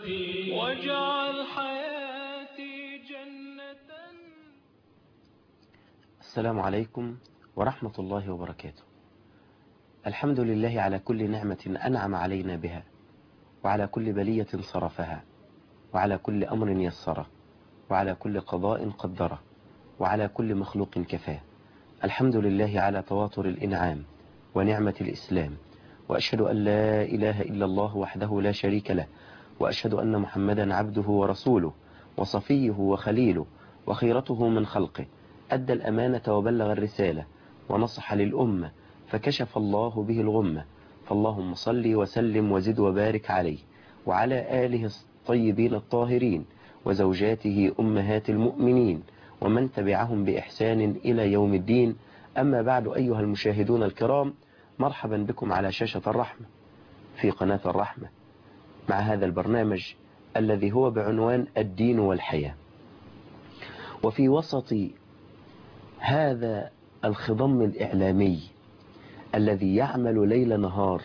حياتي واجعل حياتي جنة السلام عليكم ورحمة الله وبركاته الحمد لله على كل نعمة أنعم علينا بها وعلى كل بلية صرفها وعلى كل أمر يسره وعلى كل قضاء قدره وعلى كل مخلوق كفاه الحمد لله على تواتر الإنعام ونعمة الإسلام وأشهد أن لا إله إلا الله وحده لا شريك له وأشهد أن محمدا عبده ورسوله وصفيه وخليله وخيرته من خلقه أدى الأمانة وبلغ الرسالة ونصح للأمة فكشف الله به الغمة فاللهم صل وسلم وزد وبارك عليه وعلى آله الطيبين الطاهرين وزوجاته أمهات المؤمنين ومن تبعهم بإحسان إلى يوم الدين أما بعد أيها المشاهدون الكرام مرحبا بكم على شاشة الرحمة في قناة الرحمة مع هذا البرنامج الذي هو بعنوان الدين والحياة وفي وسط هذا الخضم الإعلامي الذي يعمل ليل نهار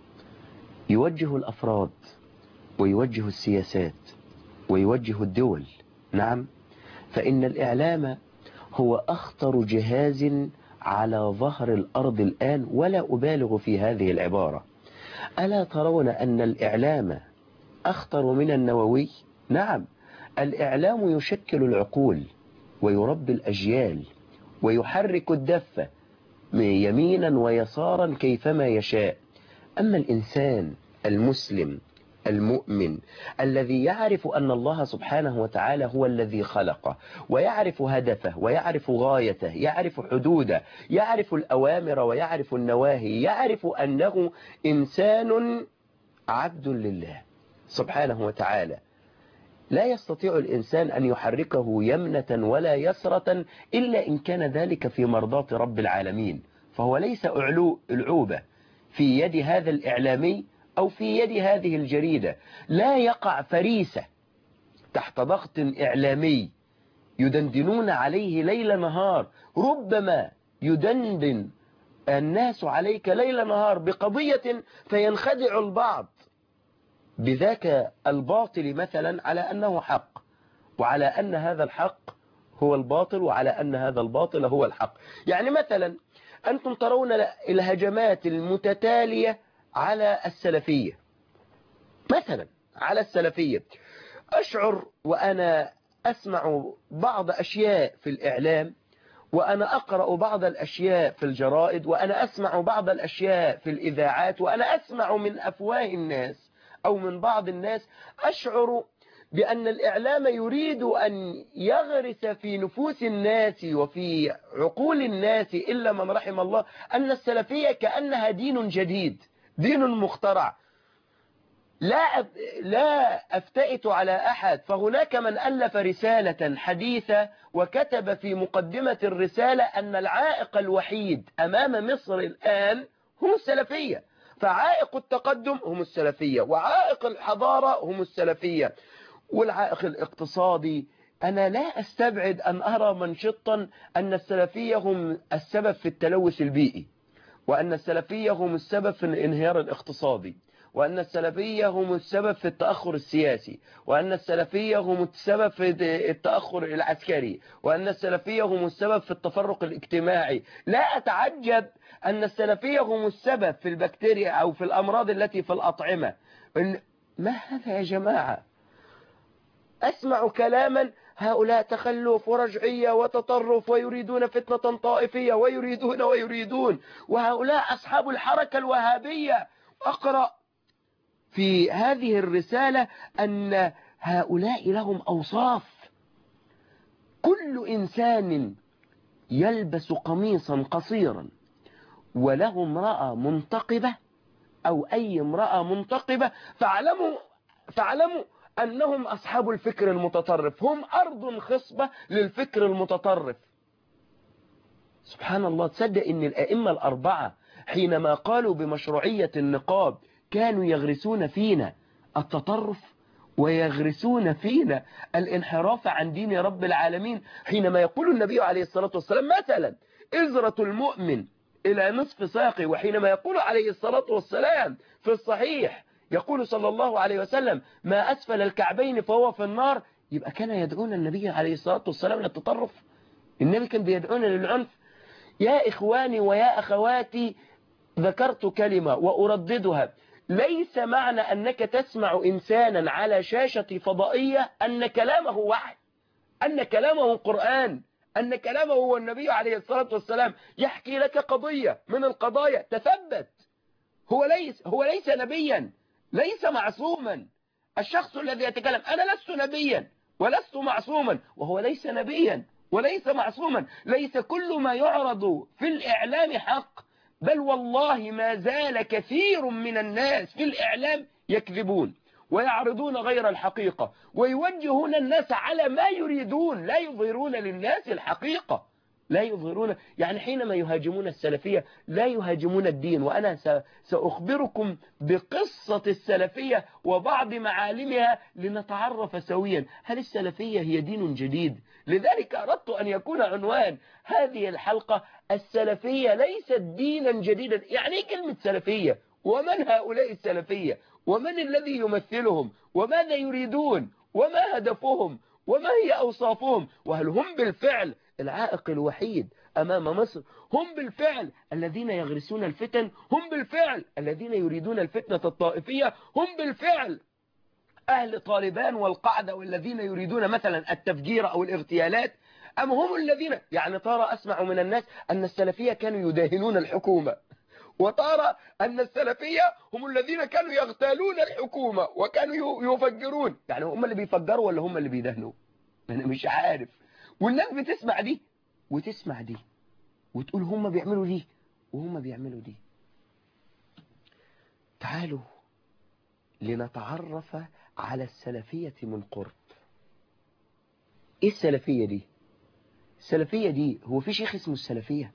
يوجه الأفراد ويوجه السياسات ويوجه الدول نعم فإن الإعلام هو أخطر جهاز على ظهر الأرض الآن ولا أبالغ في هذه العبارة ألا ترون أن الإعلام أخطر من النووي نعم الإعلام يشكل العقول ويربي الأجيال ويحرك الدفة يمينا ويسارا كيفما يشاء أما الإنسان المسلم المؤمن الذي يعرف أن الله سبحانه وتعالى هو الذي خلقه ويعرف هدفه ويعرف غايته يعرف حدوده يعرف الأوامر ويعرف النواهي يعرف أنه إنسان عبد لله سبحانه وتعالى لا يستطيع الإنسان أن يحركه يمنة ولا يسرة إلا إن كان ذلك في مرضاة رب العالمين فهو ليس أعلو العوبة في يد هذا الإعلامي أو في يد هذه الجريدة لا يقع فريسة تحت ضغط إعلامي يدندنون عليه ليل نهار ربما يدندن الناس عليك ليل نهار بقضية فينخدع البعض بذاك الباطل مثلا على أنه حق وعلى أن هذا الحق هو الباطل وعلى أن هذا الباطل هو الحق يعني مثلا أنتم ترون الهجمات المتتالية على السلفية مثلا على السلفية أشعر وأنا أسمع بعض أشياء في الإعلام وأنا أقرأ بعض الأشياء في الجرائد وأنا أسمع بعض الأشياء في الإذاعات وأنا أسمع من أفواه الناس أو من بعض الناس أشعر بأن الإعلام يريد أن يغرس في نفوس الناس وفي عقول الناس إلا من رحم الله أن السلفية كأنها دين جديد دين مخترع لا لا أفتئت على أحد فهناك من ألف رسالة حديثة وكتب في مقدمة الرسالة أن العائق الوحيد أمام مصر الآن هم السلفية فعائق التقدم هم السلفية وعائق الحضارة هم السلفية والعائق الاقتصادي أنا لا أستبعد أن أرى منشطا أن السلفية هم السبب في التلوث البيئي وأن السلفية هم السبب في الانهيار الاقتصادي وأن السلفية هم السبب في التأخر السياسي وأن السلفية هم السبب في التأخر العسكري وأن السلفية هم السبب في التفرق الاجتماعي لا أتعجب أن السلفية هم السبب في البكتيريا أو في الأمراض التي في الأطعمة ما هذا يا جماعة أسمع كلاما هؤلاء تخلف ورجعية وتطرف ويريدون فتنة طائفية ويريدون ويريدون وهؤلاء أصحاب الحركة الوهابية أقرأ في هذه الرسالة أن هؤلاء لهم أوصاف كل إنسان يلبس قميصا قصيرا وله امرأة منتقبة أو أي امرأة منتقبة فاعلموا فاعلموا أنهم أصحاب الفكر المتطرف هم أرض خصبة للفكر المتطرف سبحان الله تصدق أن الأئمة الأربعة حينما قالوا بمشروعية النقاب كانوا يغرسون فينا التطرف ويغرسون فينا الانحراف عن دين رب العالمين حينما يقول النبي عليه الصلاة والسلام مثلا إزرة المؤمن إلى نصف ساقه وحينما يقول عليه الصلاة والسلام في الصحيح يقول صلى الله عليه وسلم ما أسفل الكعبين فهو في النار يبقى كان يدعون النبي عليه الصلاة والسلام للتطرف النبي كان بيدعونا للعنف يا إخواني ويا أخواتي ذكرت كلمة وأرددها ليس معنى أنك تسمع إنسانا على شاشة فضائية أن كلامه وحي أن كلامه قرآن أن كلامه هو النبي عليه الصلاة والسلام يحكي لك قضية من القضايا تثبت هو ليس هو ليس نبيا ليس معصوما الشخص الذي يتكلم أنا لست نبيا ولست معصوما وهو ليس نبيا وليس معصوما ليس كل ما يعرض في الإعلام حق بل والله ما زال كثير من الناس في الإعلام يكذبون ويعرضون غير الحقيقة ويوجهون الناس على ما يريدون لا يظهرون للناس الحقيقة لا يظهرون يعني حينما يهاجمون السلفية لا يهاجمون الدين وأنا سأخبركم بقصة السلفية وبعض معالمها لنتعرف سويا هل السلفية هي دين جديد لذلك أردت أن يكون عنوان هذه الحلقة السلفية ليست دينا جديدا يعني ايه كلمة سلفية ومن هؤلاء السلفية ومن الذي يمثلهم وماذا يريدون وما هدفهم وما هي أوصافهم وهل هم بالفعل العائق الوحيد أمام مصر هم بالفعل الذين يغرسون الفتن هم بالفعل الذين يريدون الفتنة الطائفية هم بالفعل أهل طالبان والقعدة والذين يريدون مثلا التفجير أو الاغتيالات أم هم الذين يعني ترى أسمع من الناس أن السلفية كانوا يداهنون الحكومة وترى أن السلفية هم الذين كانوا يغتالون الحكومة وكانوا يفجرون يعني هم اللي بيفجروا ولا هم اللي بيدهنوا أنا مش عارف والناس بتسمع دي وتسمع دي وتقول هم بيعملوا دي وهم بيعملوا دي تعالوا لنتعرف على السلفية من قرب ايه السلفية دي السلفية دي هو في شيخ اسمه السلفية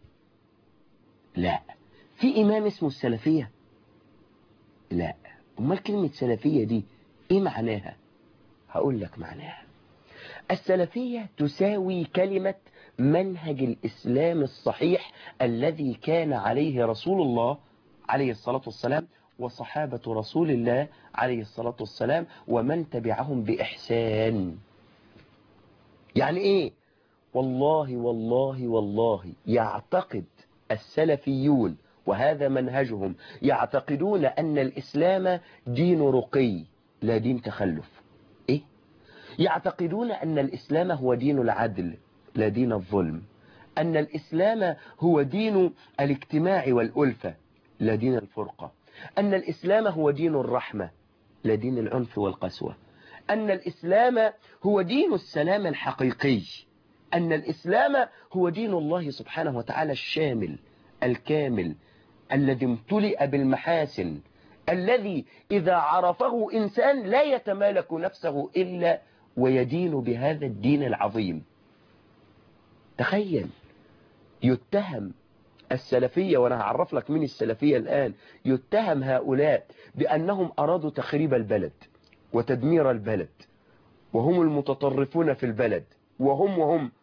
لا في إمام اسمه السلفية لا أمال كلمة سلفية دي إيه معناها هقول لك معناها السلفية تساوي كلمة منهج الإسلام الصحيح الذي كان عليه رسول الله عليه الصلاة والسلام وصحابة رسول الله عليه الصلاة والسلام ومن تبعهم بإحسان يعني إيه والله والله والله يعتقد السلفيون وهذا منهجهم يعتقدون أن الإسلام دين رقي لا دين تخلف إيه؟ يعتقدون أن الإسلام هو دين العدل لا دين الظلم أن الإسلام هو دين الاجتماع والألفة لا دين الفرقة أن الإسلام هو دين الرحمة لا دين العنف والقسوة أن الإسلام هو دين السلام الحقيقي أن الإسلام هو دين الله سبحانه وتعالى الشامل الكامل الذي امتلئ بالمحاسن الذي إذا عرفه إنسان لا يتمالك نفسه إلا ويدين بهذا الدين العظيم تخيل يتهم السلفية وأنا هعرف لك من السلفية الآن يتهم هؤلاء بأنهم أرادوا تخريب البلد وتدمير البلد وهم المتطرفون في البلد وهم وهم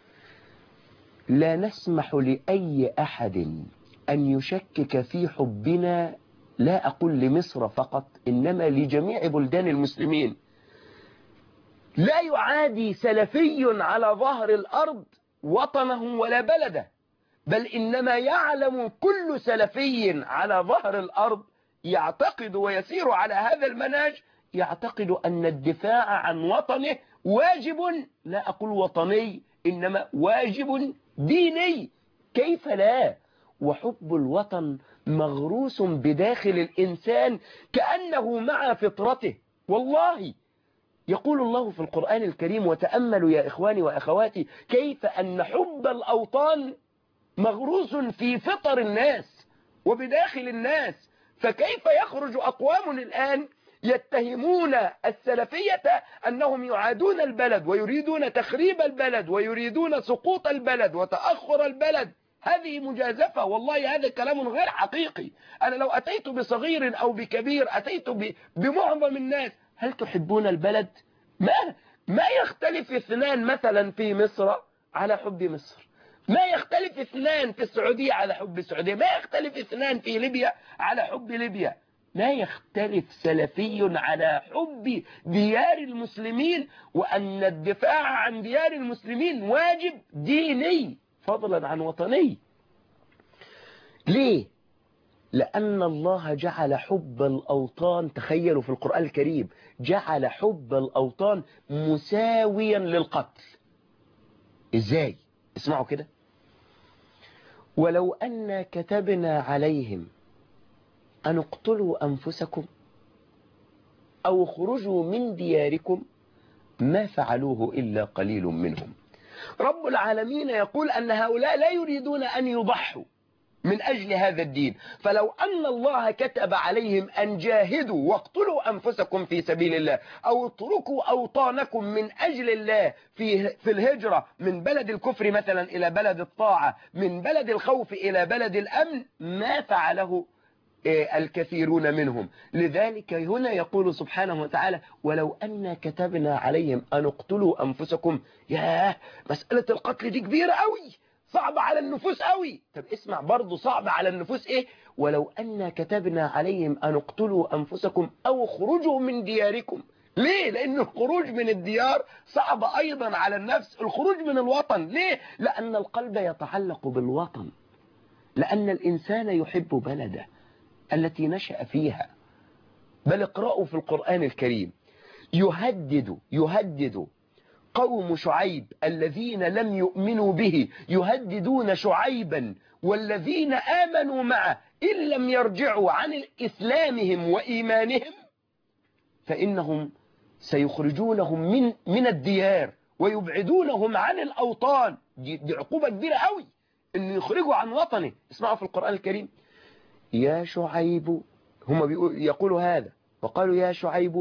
لا نسمح لأي أحد أن يشكك في حبنا لا أقول لمصر فقط إنما لجميع بلدان المسلمين لا يعادي سلفي على ظهر الأرض وطنه ولا بلده بل إنما يعلم كل سلفي على ظهر الأرض يعتقد ويسير على هذا المنهج يعتقد أن الدفاع عن وطنه واجب لا أقول وطني إنما واجب ديني كيف لا وحب الوطن مغروس بداخل الإنسان كأنه مع فطرته والله يقول الله في القرآن الكريم وتأملوا يا إخواني وأخواتي كيف أن حب الأوطان مغروس في فطر الناس وبداخل الناس فكيف يخرج أقوام الآن يتهمون السلفية أنهم يعادون البلد ويريدون تخريب البلد ويريدون سقوط البلد وتأخر البلد هذه مجازفة والله هذا كلام غير حقيقي أنا لو أتيت بصغير أو بكبير أتيت بمعظم الناس هل تحبون البلد ما ما يختلف اثنان مثلا في مصر على حب مصر ما يختلف اثنان في السعودية على حب السعودية ما يختلف اثنان في ليبيا على حب ليبيا ما يختلف سلفي على حب ديار المسلمين وأن الدفاع عن ديار المسلمين واجب ديني فضلا عن وطني ليه؟ لأن الله جعل حب الأوطان تخيلوا في القرآن الكريم جعل حب الأوطان مساويا للقتل إزاي؟ اسمعوا كده ولو أن كتبنا عليهم أن اقتلوا أنفسكم أو اخرجوا من دياركم ما فعلوه إلا قليل منهم رب العالمين يقول أن هؤلاء لا يريدون أن يضحوا من أجل هذا الدين فلو أن الله كتب عليهم أن جاهدوا واقتلوا أنفسكم في سبيل الله أو اتركوا أوطانكم من أجل الله في, في الهجرة من بلد الكفر مثلا إلى بلد الطاعة من بلد الخوف إلى بلد الأمن ما فعله الكثيرون منهم لذلك هنا يقول سبحانه وتعالى ولو أن كتبنا عليهم أن اقتلوا أنفسكم ياه مسألة القتل دي كبيرة قوي صعب على النفوس قوي طب اسمع برضو صعب على النفوس ايه ولو أن كتبنا عليهم أن اقتلوا أنفسكم أو اخرجوا من دياركم ليه لأن الخروج من الديار صعب أيضا على النفس الخروج من الوطن ليه لأن القلب يتعلق بالوطن لأن الإنسان يحب بلده التي نشأ فيها بل اقرأوا في القرآن الكريم يهدد يهدد قوم شعيب الذين لم يؤمنوا به يهددون شعيبا والذين آمنوا معه إن لم يرجعوا عن إسلامهم وإيمانهم فإنهم سيخرجونهم من من الديار ويبعدونهم عن الأوطان دي, دي عقوبة كبيرة قوي إن يخرجوا عن وطنه اسمعوا في القرآن الكريم يا شعيب هم يقولوا هذا وقالوا يا شعيب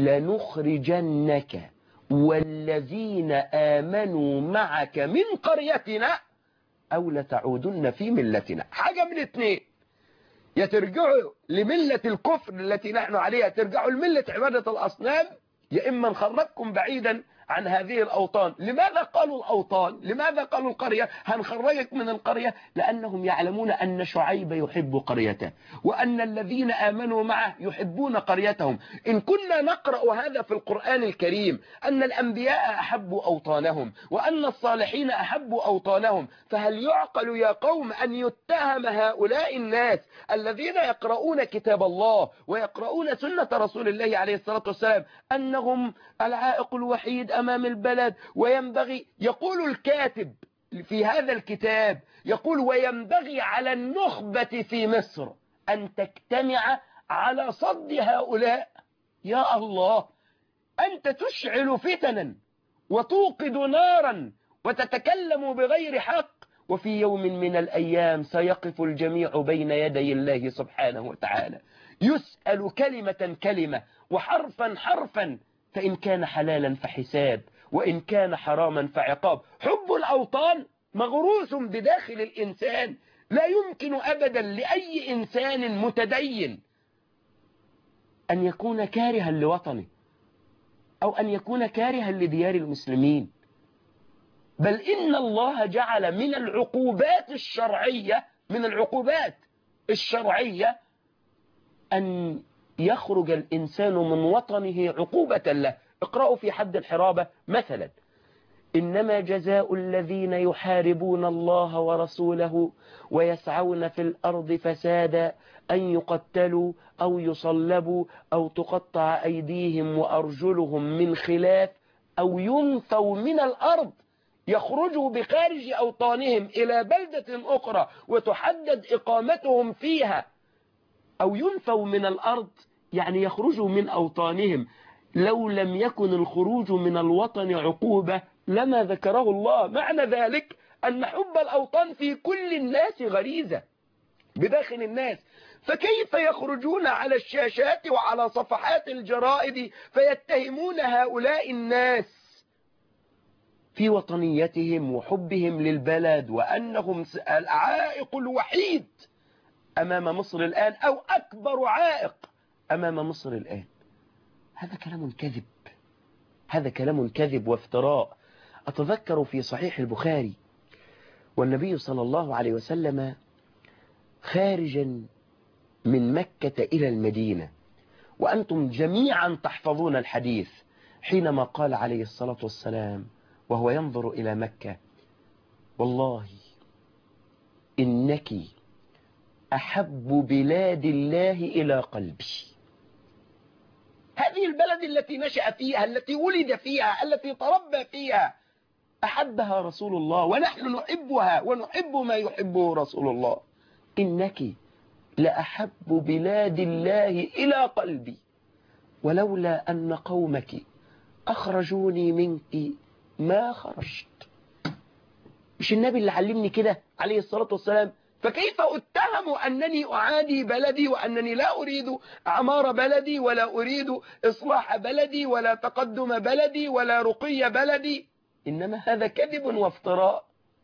لنخرجنك والذين آمنوا معك من قريتنا أو لتعودن في ملتنا حاجة من اثنين يا ترجعوا لملة الكفر التي نحن عليها ترجعوا لملة عبادة الأصنام يا إما نخرجكم بعيدا عن هذه الأوطان لماذا قالوا الأوطان لماذا قالوا القرية هنخرجك من القرية لأنهم يعلمون أن شعيب يحب قريته وأن الذين آمنوا معه يحبون قريتهم إن كنا نقرأ هذا في القرآن الكريم أن الأنبياء أحبوا أوطانهم وأن الصالحين أحبوا أوطانهم فهل يعقل يا قوم أن يتهم هؤلاء الناس الذين يقرؤون كتاب الله ويقرؤون سنة رسول الله عليه الصلاة والسلام أنهم العائق الوحيد أمام البلد وينبغي يقول الكاتب في هذا الكتاب يقول وينبغي على النخبة في مصر أن تجتمع على صد هؤلاء يا الله أنت تشعل فتنا وتوقد نارا وتتكلم بغير حق وفي يوم من الأيام سيقف الجميع بين يدي الله سبحانه وتعالى يسأل كلمة كلمة وحرفا حرفا فإن كان حلالا فحساب وإن كان حراما فعقاب حب الأوطان مغروس بداخل الإنسان لا يمكن أبدا لأي إنسان متدين أن يكون كارها لوطنه أو أن يكون كارها لديار المسلمين بل إن الله جعل من العقوبات الشرعية من العقوبات الشرعية أن يخرج الإنسان من وطنه عقوبة له اقرأوا في حد الحرابة مثلا إنما جزاء الذين يحاربون الله ورسوله ويسعون في الأرض فسادا أن يقتلوا أو يصلبوا أو تقطع أيديهم وأرجلهم من خلاف أو ينفوا من الأرض يخرجوا بخارج أوطانهم إلى بلدة أخرى وتحدد إقامتهم فيها أو ينفوا من الأرض يعني يخرجوا من أوطانهم لو لم يكن الخروج من الوطن عقوبة لما ذكره الله معنى ذلك أن حب الأوطان في كل الناس غريزة بداخل الناس فكيف يخرجون على الشاشات وعلى صفحات الجرائد فيتهمون هؤلاء الناس في وطنيتهم وحبهم للبلد وأنهم العائق الوحيد أمام مصر الآن أو أكبر عائق أمام مصر الآن هذا كلام كذب هذا كلام كذب وافتراء أتذكر في صحيح البخاري والنبي صلى الله عليه وسلم خارجا من مكة إلى المدينة وأنتم جميعا تحفظون الحديث حينما قال عليه الصلاة والسلام وهو ينظر إلى مكة والله إنك أحب بلاد الله إلى قلبي هذه البلد التي نشأ فيها التي ولد فيها التي تربى فيها أحبها رسول الله ونحن نحبها ونحب ما يحبه رسول الله إنك لأحب بلاد الله إلى قلبي ولولا أن قومك أخرجوني منك ما خرجت مش النبي اللي علمني كده عليه الصلاة والسلام فكيف أتهم أنني أعادي بلدي وأنني لا أريد أعمار بلدي ولا أريد إصلاح بلدي ولا تقدم بلدي ولا رقي بلدي إنما هذا كذب وافتراء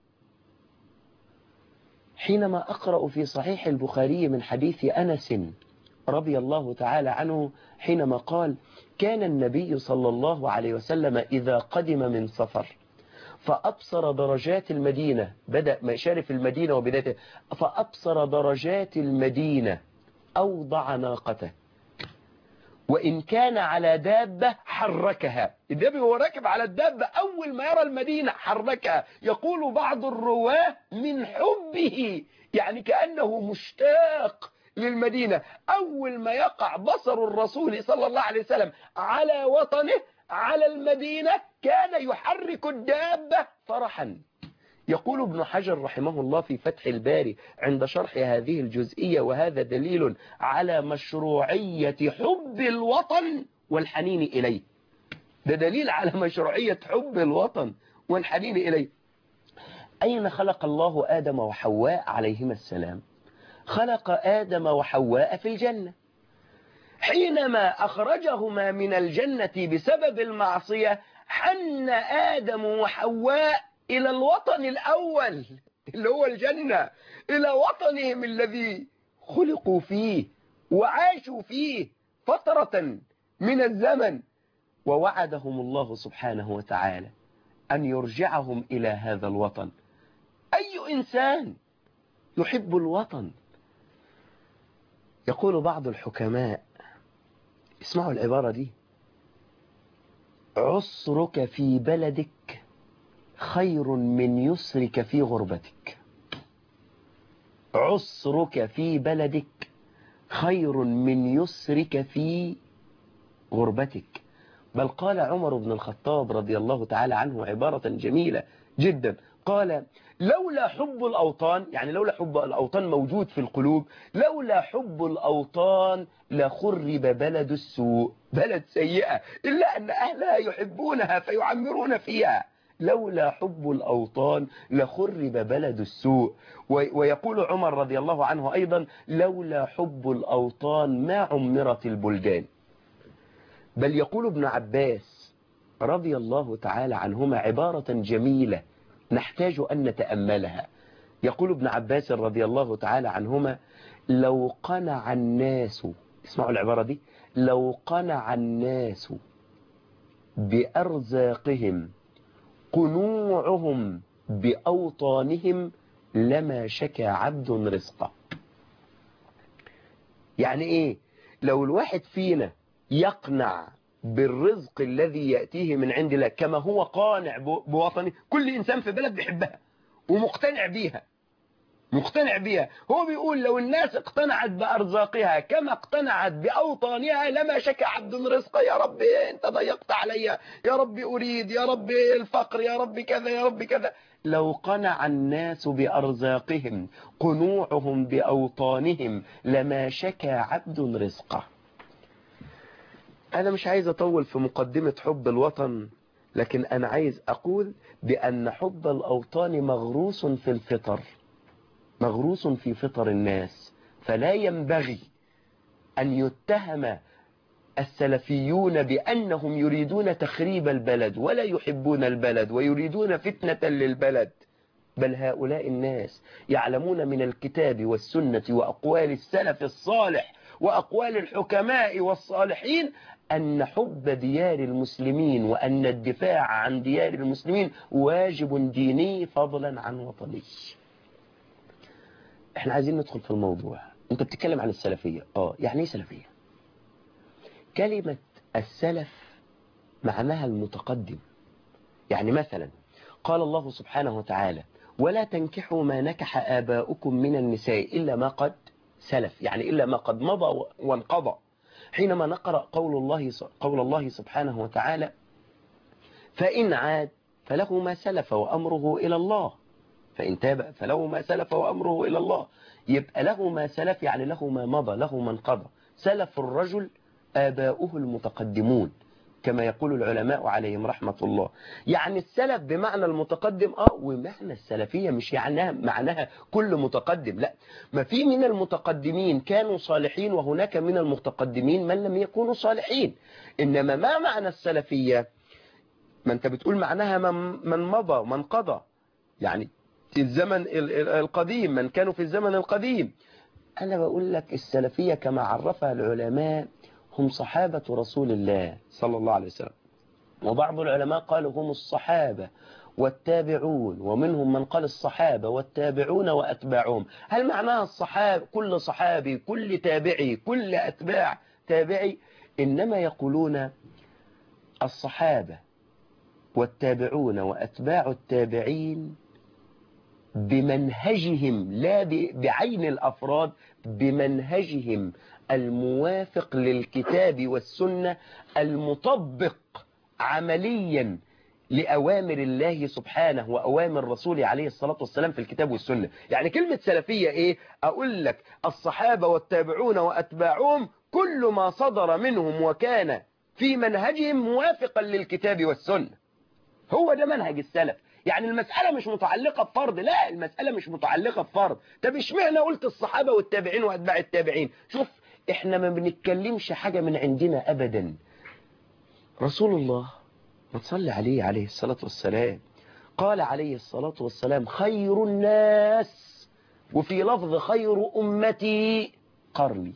حينما أقرأ في صحيح البخاري من حديث أنس رضي الله تعالى عنه حينما قال كان النبي صلى الله عليه وسلم إذا قدم من سفر فأبصر درجات المدينة بدأ مشارف المدينة وبدايته فأبصر درجات المدينة أوضع ناقته وإن كان على دابة حركها النبي هو راكب على الدابة أول ما يرى المدينة حركها يقول بعض الرواه من حبه يعني كأنه مشتاق للمدينة أول ما يقع بصر الرسول صلى الله عليه وسلم على وطنه على المدينة كان يحرك الدابة فرحا يقول ابن حجر رحمه الله في فتح الباري عند شرح هذه الجزئية وهذا دليل على مشروعية حب الوطن والحنين إليه ده دليل على مشروعية حب الوطن والحنين إليه أين خلق الله آدم وحواء عليهما السلام خلق آدم وحواء في الجنة حينما أخرجهما من الجنة بسبب المعصية حن آدم وحواء إلى الوطن الأول اللي هو الجنة إلى وطنهم الذي خلقوا فيه وعاشوا فيه فترة من الزمن ووعدهم الله سبحانه وتعالى أن يرجعهم إلى هذا الوطن أي إنسان يحب الوطن يقول بعض الحكماء اسمعوا العبارة دي عسرك في بلدك خير من يسرك في غربتك عسرك في بلدك خير من يسرك في غربتك بل قال عمر بن الخطاب رضي الله تعالى عنه عبارة جميلة جدا قال لولا حب الأوطان يعني لولا حب الأوطان موجود في القلوب لولا حب الأوطان لخرب بلد السوء بلد سيئة إلا أن أهلها يحبونها فيعمرون فيها لولا حب الأوطان لخرب بلد السوء ويقول عمر رضي الله عنه أيضا لولا حب الأوطان ما عمرت البلدان بل يقول ابن عباس رضي الله تعالى عنهما عبارة جميلة نحتاج أن نتأملها يقول ابن عباس رضي الله تعالى عنهما لو قنع الناس اسمعوا العبارة دي لو قنع الناس بأرزاقهم قنوعهم بأوطانهم لما شكى عبد رزقه يعني ايه لو الواحد فينا يقنع بالرزق الذي يأتيه من عند الله كما هو قانع بوطنه كل إنسان في بلد بيحبها ومقتنع بيها مقتنع بيها هو بيقول لو الناس اقتنعت بأرزاقها كما اقتنعت بأوطانها لما شكى عبد رزقه يا رب انت ضيقت علي يا رب أريد يا رب الفقر يا رب كذا يا رب كذا لو قنع الناس بأرزاقهم قنوعهم بأوطانهم لما شكى عبد رزقه أنا مش عايز أطول في مقدمة حب الوطن لكن أنا عايز أقول بأن حب الأوطان مغروس في الفطر مغروس في فطر الناس فلا ينبغي أن يتهم السلفيون بأنهم يريدون تخريب البلد ولا يحبون البلد ويريدون فتنة للبلد بل هؤلاء الناس يعلمون من الكتاب والسنة وأقوال السلف الصالح وأقوال الحكماء والصالحين أن حب ديار المسلمين وأن الدفاع عن ديار المسلمين واجب ديني فضلا عن وطني احنا عايزين ندخل في الموضوع انت بتتكلم عن السلفية اه يعني ايه سلفية كلمة السلف معناها المتقدم يعني مثلا قال الله سبحانه وتعالى ولا تنكحوا ما نكح آباؤكم من النساء إلا ما قد سلف يعني إلا ما قد مضى وانقضى حينما نقرأ قول الله قول الله سبحانه وتعالى فإن عاد فله ما سلف وأمره إلى الله فإن تاب فله ما سلف وأمره إلى الله يبقى له ما سلف يعني له ما مضى له ما انقضى سلف الرجل آباؤه المتقدمون كما يقول العلماء عليهم رحمة الله يعني السلف بمعنى المتقدم اه ومعنى السلفية مش يعنيها معناها كل متقدم لا ما في من المتقدمين كانوا صالحين وهناك من المتقدمين من لم يكونوا صالحين إنما ما معنى السلفية ما انت بتقول معناها من, من مضى ومن قضى يعني في الزمن القديم من كانوا في الزمن القديم أنا بقول لك السلفية كما عرفها العلماء هم صحابة رسول الله صلى الله عليه وسلم وبعض العلماء قالوا هم الصحابة والتابعون ومنهم من قال الصحابة والتابعون وأتباعهم هل معناها الصحابة كل صحابي كل تابعي كل أتباع تابعي إنما يقولون الصحابة والتابعون وأتباع التابعين بمنهجهم لا بعين الأفراد بمنهجهم الموافق للكتاب والسنة المطبق عمليا لأوامر الله سبحانه وأوامر رسوله عليه الصلاة والسلام في الكتاب والسنة يعني كلمة سلفية إيه أقول لك الصحابة والتابعون وأتباعهم كل ما صدر منهم وكان في منهجهم موافقا للكتاب والسنة هو ده منهج السلف يعني المسألة مش متعلقة بفرض لا المسألة مش متعلقة بفرض طب اشمعنى قلت الصحابة والتابعين وأتباع التابعين شوف احنا ما بنتكلمش حاجة من عندنا أبدا رسول الله ما تصلي عليه عليه الصلاة والسلام قال عليه الصلاة والسلام خير الناس وفي لفظ خير أمتي قرني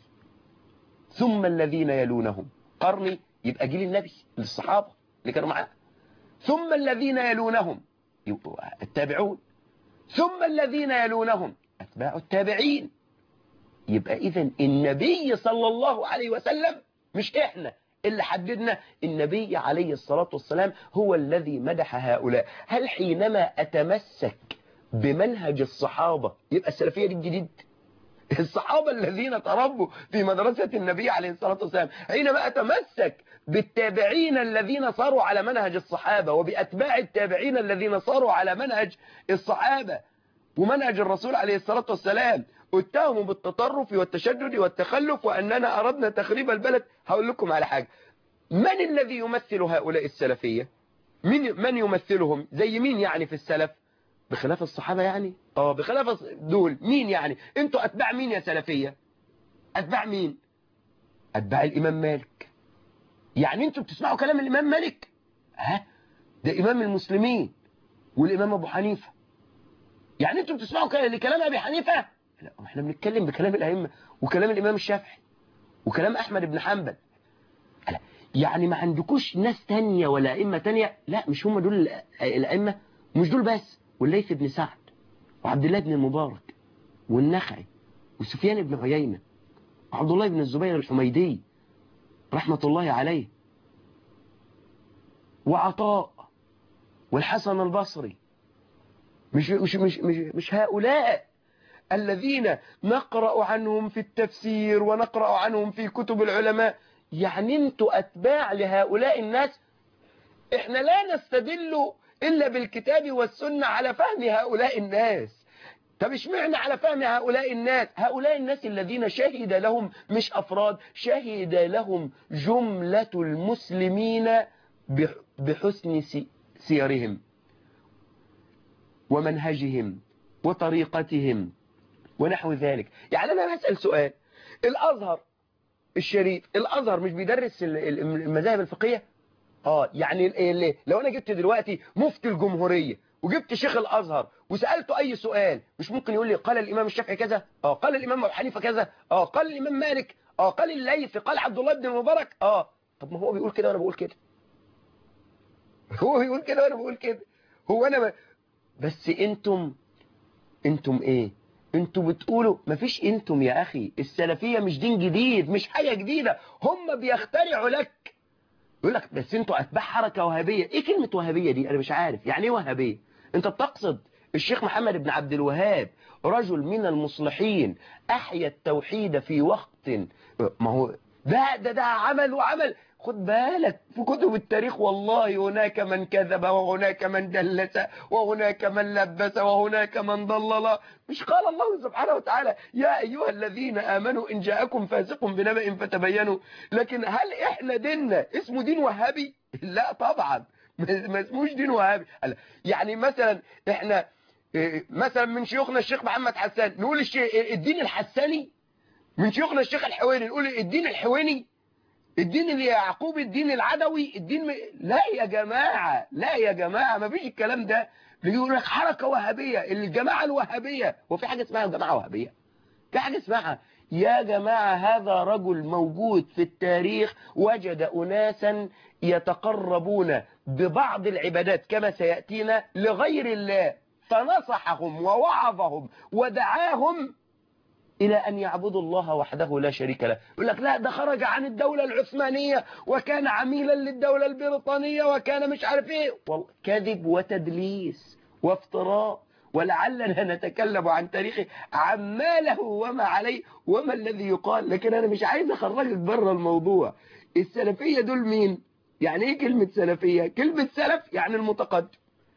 ثم الذين يلونهم قرني يبقى جيل النبي للصحابة اللي كانوا معاه ثم الذين يلونهم التابعون ثم الذين يلونهم أتباع التابعين يبقى إذا النبي صلى الله عليه وسلم مش إحنا اللي حددنا النبي عليه الصلاة والسلام هو الذي مدح هؤلاء هل حينما أتمسك بمنهج الصحابة يبقى السلفية دي الجديد الصحابة الذين تربوا في مدرسة النبي عليه الصلاة والسلام حينما أتمسك بالتابعين الذين صاروا على منهج الصحابة وبأتباع التابعين الذين صاروا على منهج الصحابة ومنهج الرسول عليه الصلاة والسلام اتهموا بالتطرف والتشدد والتخلف وأننا أردنا تخريب البلد هقول لكم على حاجة من الذي يمثل هؤلاء السلفية من, من يمثلهم زي مين يعني في السلف بخلاف الصحابة يعني اه بخلاف دول مين يعني انتوا أتباع مين يا سلفية أتباع مين أتباع الإمام مالك يعني انتوا بتسمعوا كلام الإمام مالك ها ده إمام المسلمين والإمام أبو حنيفة يعني انتوا بتسمعوا كلام أبي حنيفة لا احنا بنتكلم بكلام الأئمة وكلام الإمام الشافعي وكلام أحمد بن حنبل لا يعني ما عندكوش ناس تانية ولا أئمة تانية لا مش هم دول الأئمة مش دول بس والليث بن سعد وعبد الله بن المبارك والنخعي وسفيان بن عيينة وعبد الله بن الزبير الحميدي رحمة الله عليه وعطاء والحسن البصري مش, مش, مش, مش, مش هؤلاء الذين نقرأ عنهم في التفسير ونقرأ عنهم في كتب العلماء يعني انتوا أتباع لهؤلاء الناس احنا لا نستدل إلا بالكتاب والسنة على فهم هؤلاء الناس طب اشمعنى على فهم هؤلاء الناس هؤلاء الناس الذين شهد لهم مش أفراد شهد لهم جملة المسلمين بحسن سيرهم ومنهجهم وطريقتهم ونحو ذلك يعني أنا بسأل سؤال الأزهر الشريف الأزهر مش بيدرس المذاهب الفقهية اه يعني لو أنا جبت دلوقتي مفتي الجمهورية وجبت شيخ الأزهر وسألته أي سؤال مش ممكن يقول لي قال الإمام الشافعي كذا اه قال الإمام أبو حنيفة كذا اه قال الإمام مالك اه قال الليث قال عبد الله بن المبارك اه طب ما هو بيقول كده وأنا بقول كده هو بيقول كده وأنا بقول كده هو أنا ب... بس أنتم أنتم إيه انتوا بتقولوا مفيش انتم يا اخي السلفية مش دين جديد مش حاجة جديدة هم بيخترعوا لك يقول لك بس انتوا اتباع حركة وهابية ايه كلمة وهابية دي انا مش عارف يعني ايه وهابية انت بتقصد الشيخ محمد بن عبد الوهاب رجل من المصلحين احيا التوحيد في وقت ما هو ده ده ده عمل وعمل خد بالك في كتب التاريخ والله هناك من كذب وهناك من دلس وهناك من لبس وهناك من ضلل مش قال الله سبحانه وتعالى يا أيها الذين آمنوا إن جاءكم فاسق بنبأ فتبينوا لكن هل إحنا ديننا اسمه دين وهابي لا طبعا ما اسموش دين وهابي يعني مثلا إحنا مثلا من شيوخنا الشيخ محمد حسان نقول الدين الحساني من شيوخنا الشيخ الحويني نقول الدين الحويني الدين اليعقوبي الدين العدوي الدين م... لا يا جماعة لا يا جماعة ما فيش الكلام ده بيقول لك حركة وهابية الجماعة الوهابية وفي حاجة اسمها جماعة وهابية في حاجة اسمها يا جماعة هذا رجل موجود في التاريخ وجد أناسا يتقربون ببعض العبادات كما سيأتينا لغير الله فنصحهم ووعظهم ودعاهم إلى أن يعبدوا الله وحده لا شريك له يقول لك لا ده خرج عن الدولة العثمانية وكان عميلا للدولة البريطانية وكان مش عارف ايه كذب وتدليس وافتراء ولعلنا نتكلم عن تاريخه عما له وما عليه وما الذي يقال لكن أنا مش عايز أخرجك بره الموضوع السلفية دول مين يعني ايه كلمة سلفية كلمة سلف يعني المتقدم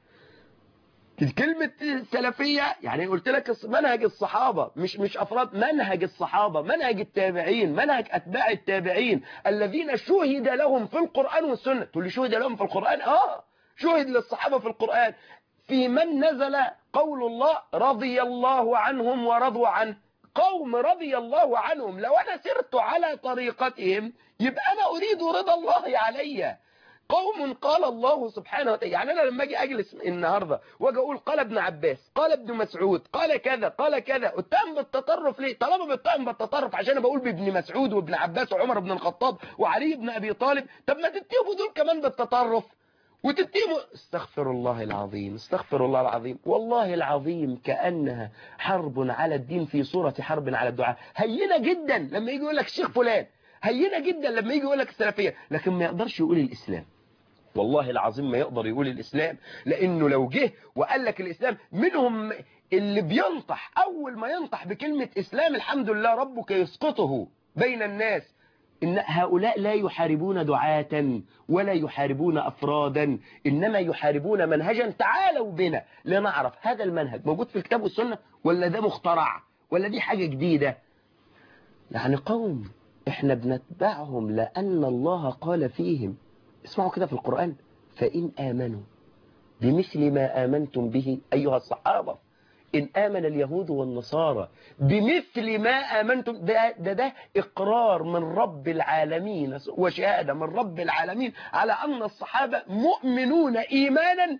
كلمة سلفية يعني قلت لك منهج الصحابة مش مش أفراد منهج الصحابة منهج التابعين منهج أتباع التابعين الذين شهد لهم في القرآن والسنة تقول لي شهد لهم في القرآن آه شهد للصحابة في القرآن في من نزل قول الله رضي الله عنهم ورضوا عنه قوم رضي الله عنهم لو أنا سرت على طريقتهم يبقى أنا أريد رضا الله عليّ قوم قال الله سبحانه وتعالى يعني أنا لما أجي أجلس النهاردة وأجي أقول قال ابن عباس قال ابن مسعود قال كذا قال كذا اتهم بالتطرف ليه طالما بتهم بالتطرف عشان أنا بقول بابن مسعود وابن عباس وعمر بن الخطاب وعلي بن أبي طالب طب ما تتهموا دول كمان بالتطرف وتتهموا استغفر الله العظيم استغفر الله العظيم والله العظيم كأنها حرب على الدين في صورة حرب على الدعاء هينة جدا لما يجي يقول لك الشيخ فلان هينة جدا لما يجي يقول لك السلفية لكن ما يقدرش يقول الإسلام والله العظيم ما يقدر يقول الإسلام لأنه لو جه وقال لك الإسلام منهم اللي بينطح أول ما ينطح بكلمة إسلام الحمد لله ربك يسقطه بين الناس إن هؤلاء لا يحاربون دعاة ولا يحاربون أفرادا إنما يحاربون منهجا تعالوا بنا لنعرف هذا المنهج موجود في الكتاب والسنة ولا ده مخترع ولا دي حاجة جديدة يعني قوم احنا بنتبعهم لأن الله قال فيهم اسمعوا كده في القرآن فإن آمنوا بمثل ما آمنتم به أيها الصحابة إن آمن اليهود والنصارى بمثل ما آمنتم ده, ده, ده إقرار من رب العالمين وشهادة من رب العالمين على أن الصحابة مؤمنون إيمانا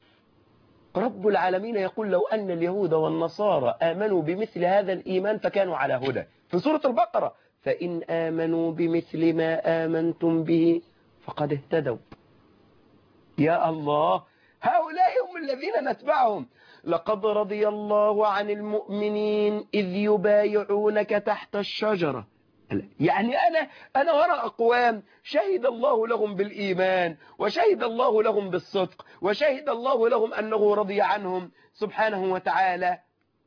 رب العالمين يقول لو أن اليهود والنصارى آمنوا بمثل هذا الإيمان فكانوا على هدى في سورة البقرة فإن آمنوا بمثل ما آمنتم به فقد اهتدوا يا الله هؤلاء هم الذين نتبعهم لقد رضي الله عن المؤمنين إذ يبايعونك تحت الشجرة يعني أنا أنا وراء أقوام شهد الله لهم بالإيمان وشهد الله لهم بالصدق وشهد الله لهم أنه رضي عنهم سبحانه وتعالى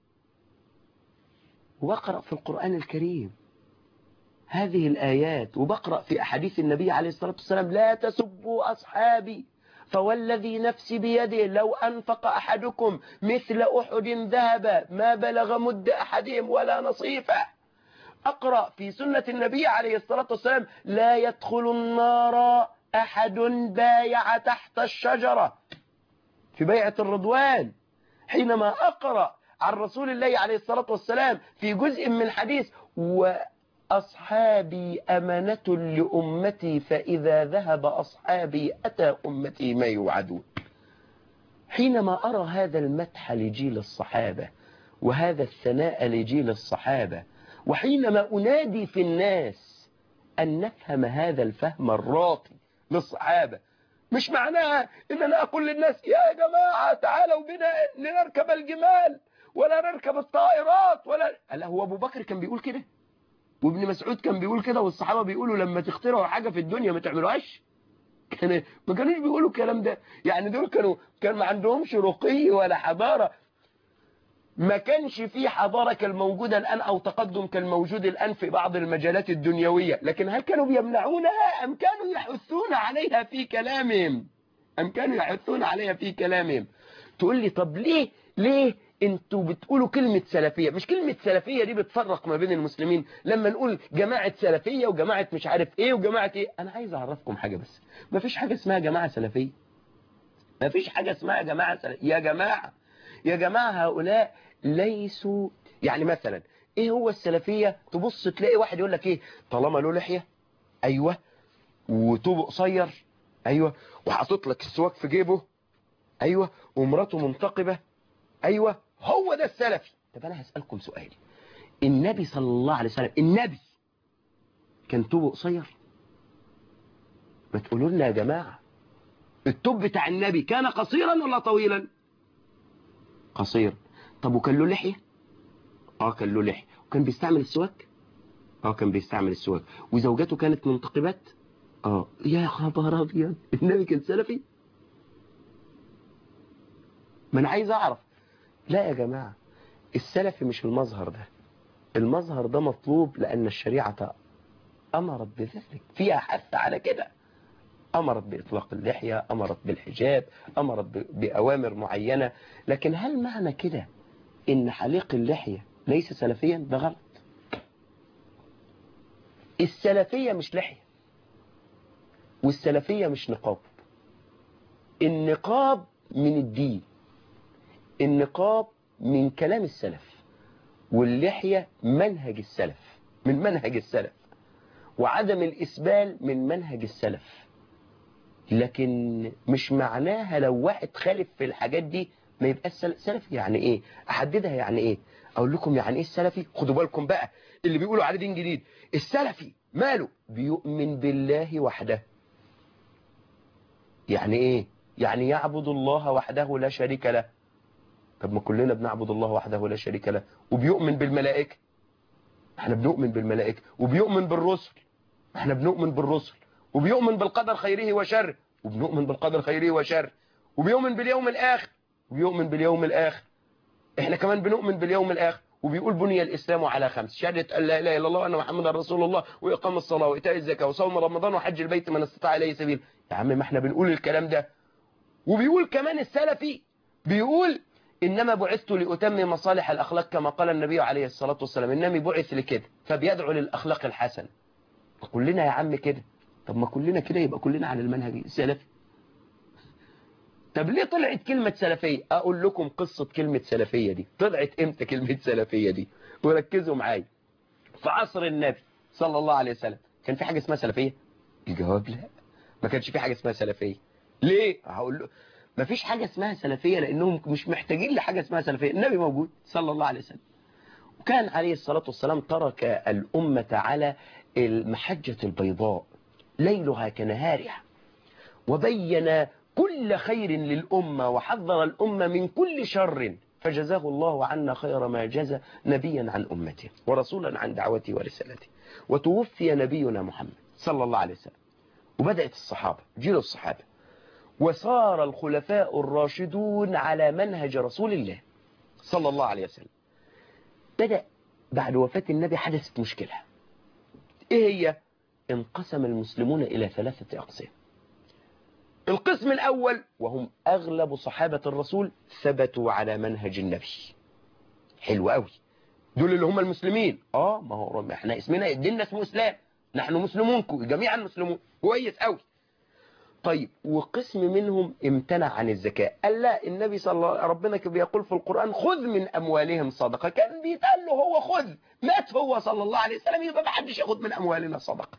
واقرأ في القرآن الكريم هذه الآيات وبقرأ في أحاديث النبي عليه الصلاة والسلام لا تسبوا أصحابي فوالذي نفسي بيده لو أنفق أحدكم مثل أحد ذهب ما بلغ مد أحدهم ولا نصيفه أقرأ في سنة النبي عليه الصلاة والسلام لا يدخل النار أحد بايع تحت الشجرة في بيعة الرضوان حينما أقرأ عن رسول الله عليه الصلاة والسلام في جزء من حديث وأصحابي أمانة لأمتي فإذا ذهب أصحابي أتى أمتي ما يوعدون حينما أرى هذا المدح لجيل الصحابة وهذا الثناء لجيل الصحابة وحينما أنادي في الناس أن نفهم هذا الفهم الراقي للصحابة مش معناها إن أنا أقول للناس يا جماعة تعالوا بنا لنركب الجمال ولا نركب الطائرات ولا قال هو ابو بكر كان بيقول كده وابن مسعود كان بيقول كده والصحابه بيقولوا لما تخترعوا حاجه في الدنيا ما تعملوهاش كان ما كانوش بيقولوا الكلام ده يعني دول كانوا كان ما عندهمش رقي ولا حضاره ما كانش في حضارة كالموجودة الآن أو تقدم كالموجود الآن في بعض المجالات الدنيوية لكن هل كانوا بيمنعونها أم كانوا يحثون عليها في كلامهم أم كانوا يحثون عليها في كلامهم تقول لي طب ليه ليه انتوا بتقولوا كلمة سلفية مش كلمة سلفية دي بتفرق ما بين المسلمين لما نقول جماعة سلفية وجماعة مش عارف ايه وجماعة ايه انا عايز اعرفكم حاجة بس ما فيش حاجة اسمها جماعة سلفية ما فيش حاجة اسمها جماعة سلفية يا جماعة يا جماعة هؤلاء ليسوا يعني مثلا ايه هو السلفية تبص تلاقي واحد يقول لك ايه طالما له لحية ايوه وطوبه قصير ايوه وحاطط لك السواك في جيبه ايوه ومراته منتقبة ايوه هو ده السلفي طب انا هسألكم سؤال النبي صلى الله عليه وسلم النبي كان توبه قصير ما تقولوا لنا يا جماعة التوب بتاع النبي كان قصيرا ولا طويلا قصير طب وكان له لحية اه كان له لحية وكان بيستعمل السواك اه كان بيستعمل السواك وزوجته كانت منتقبات اه يا خبر ابيض النبي كان سلفي ما انا عايز اعرف لا يا جماعة السلفي مش المظهر ده المظهر ده مطلوب لان الشريعة امرت بذلك فيها حث على كده أمرت بإطلاق اللحية أمرت بالحجاب أمرت بأوامر معينة لكن هل معنى كده إن حليق اللحية ليس سلفيا ده غلط السلفية مش لحية والسلفية مش نقاب النقاب من الدين النقاب من كلام السلف واللحية منهج السلف من منهج السلف وعدم الإسبال من منهج السلف لكن مش معناها لو واحد خالف في الحاجات دي ما يبقى سلفي يعني ايه احددها يعني ايه اقول لكم يعني ايه السلفي خدوا بالكم بقى اللي بيقولوا عليه دين جديد السلفي ماله بيؤمن بالله وحده يعني ايه يعني يعبد الله وحده لا شريك له طب ما كلنا بنعبد الله وحده لا شريك له وبيؤمن بالملائكه احنا بنؤمن بالملائكه وبيؤمن بالرسل احنا بنؤمن بالرسل وبيؤمن بالقدر خيره وشره وبنؤمن بالقدر خيره وشره وبيؤمن باليوم الآخر وبيؤمن باليوم الآخر احنا كمان بنؤمن باليوم الآخر وبيقول بني الإسلام على خمس شهادة أن لا إله إلا الله وأن محمدا رسول الله وإقام الصلاة وإيتاء الزكاة وصوم رمضان وحج البيت من استطاع إليه سبيل يا عم ما احنا بنقول الكلام ده وبيقول كمان السلفي بيقول إنما بعثت لأتمم مصالح الأخلاق كما قال النبي عليه الصلاة والسلام إنما بعث لكده فبيدعو للأخلاق الحسن كلنا يا عم كده طب ما كلنا كده يبقى كلنا على المنهج السلفي طب ليه طلعت كلمة سلفية اقول لكم قصة كلمة سلفية دي طلعت امتى كلمة سلفية دي وركزوا معايا في عصر النبي صلى الله عليه وسلم كان في حاجة اسمها سلفية الجواب لا ما كانش في حاجة اسمها سلفية ليه هقول له ما فيش حاجة اسمها سلفية لانهم مش محتاجين لحاجة اسمها سلفية النبي موجود صلى الله عليه وسلم وكان عليه الصلاة والسلام ترك الأمة على المحجة البيضاء ليلها كنهارها وبين كل خير للأمة وحذر الأمة من كل شر فجزاه الله عنا خير ما جزى نبيا عن أمته ورسولا عن دعوته ورسالته وتوفي نبينا محمد صلى الله عليه وسلم وبدأت الصحابة جيل الصحابة وصار الخلفاء الراشدون على منهج رسول الله صلى الله عليه وسلم بدأ بعد وفاة النبي حدثت مشكلة ايه هي انقسم المسلمون إلى ثلاثة أقسام القسم الأول وهم أغلب صحابة الرسول ثبتوا على منهج النبي حلو قوي دول اللي هم المسلمين اه ما هو احنا اسمنا ديننا اسمه اسلام نحن مسلمون جميعا مسلمون كويس قوي طيب وقسم منهم امتنع عن الزكاة قال لا النبي صلى الله عليه ربنا بيقول في القرآن خذ من أموالهم صدقة كان بيتقال له هو خذ مات هو صلى الله عليه وسلم يبقى ما حدش ياخد من أموالنا صدقة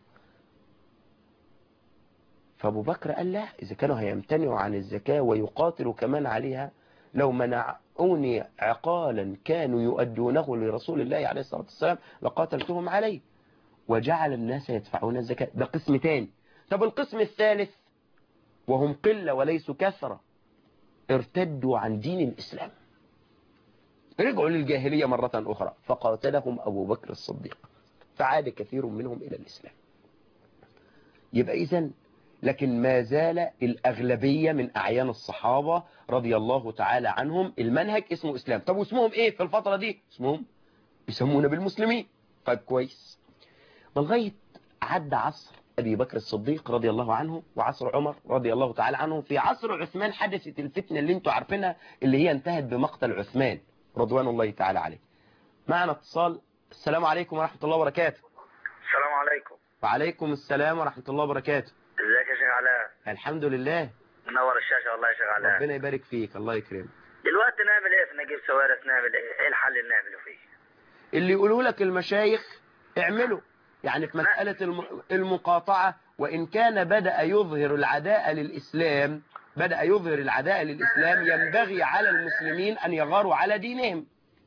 فأبو بكر قال لا إذا كانوا هيمتنعوا عن الزكاة ويقاتلوا كمان عليها لو منعوني عقالا كانوا يؤدونه لرسول الله عليه الصلاة والسلام لقاتلتهم عليه وجعل الناس يدفعون الزكاة ده قسم تاني طب القسم الثالث وهم قلة وليسوا كثرة ارتدوا عن دين الإسلام رجعوا للجاهلية مرة أخرى فقاتلهم أبو بكر الصديق فعاد كثير منهم إلى الإسلام يبقى إذن لكن ما زال الأغلبية من أعيان الصحابة رضي الله تعالى عنهم المنهج اسمه إسلام طب واسمهم إيه في الفترة دي اسمهم يسمونا بالمسلمين طيب كويس لغاية عدى عصر أبي بكر الصديق رضي الله عنه وعصر عمر رضي الله تعالى عنه في عصر عثمان حدثت الفتنة اللي انتوا عارفينها اللي هي انتهت بمقتل عثمان رضوان الله تعالى عليه معنا اتصال السلام عليكم ورحمة الله وبركاته السلام عليكم وعليكم السلام ورحمة الله وبركاته ازيك يا شيخ علاء الحمد لله منور الشاشه والله يا شيخ علاء ربنا يبارك فيك الله يكرمك دلوقتي نعمل ايه في نجيب سوارس نعمل ايه ايه الحل اللي نعمله فيه اللي يقولوا لك المشايخ اعملوا يعني في مسألة الم- المقاطعة وإن كان بدأ يظهر العداء للإسلام بدأ يظهر العداء للإسلام ينبغي على المسلمين أن يغاروا على دينهم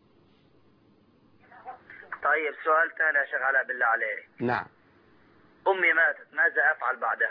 طيب سؤال ثاني يا شيخ علاء بالله عليك نعم امي ماتت ماذا افعل بعدها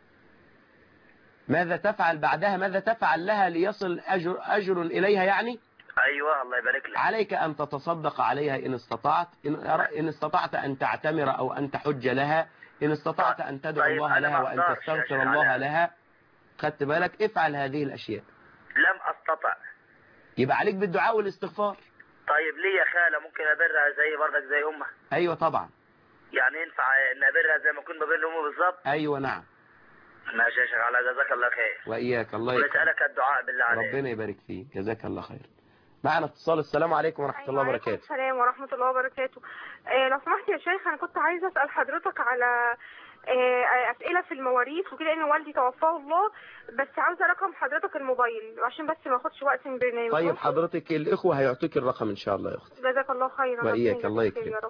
ماذا تفعل بعدها ماذا تفعل لها ليصل أجر, أجر إليها يعني ايوه الله يبارك لك عليك أن تتصدق عليها إن استطعت إن, إن استطعت أن تعتمر أو أن تحج لها إن استطعت أن تدعو طيب، الله أنا لها ما وأن أقدرش يا تستغفر شيخ الله علاء. لها خدت بالك افعل هذه الأشياء لم استطع يبقى عليك بالدعاء والاستغفار طيب لي يا خاله ممكن ابرها زي برضك زي امها أيوة طبعا يعني ينفع ان ابرها زي ما كنت ببر امي بالظبط أيوة نعم ماشي يا شيخ علاء جزاك الله خير وإياك الله يكرمك ونسالك الدعاء بالله عليك ربنا يبارك فيك جزاك الله خير معنا اتصال السلام عليكم ورحمة الله وعليكم وبركاته السلام ورحمة الله وبركاته آه لو سمحت يا شيخ أنا كنت عايزة أسأل حضرتك على آه أسئلة في المواريث وكده لأن والدي توفاه الله بس عاوزة رقم حضرتك الموبايل عشان بس ما ياخدش وقت من برنامج طيب ممكن؟ حضرتك الإخوة هيعطيك الرقم إن شاء الله يا أختي جزاك الله خيرا وإياك، ربنا الله يجزيك خير يكرمك. يا رب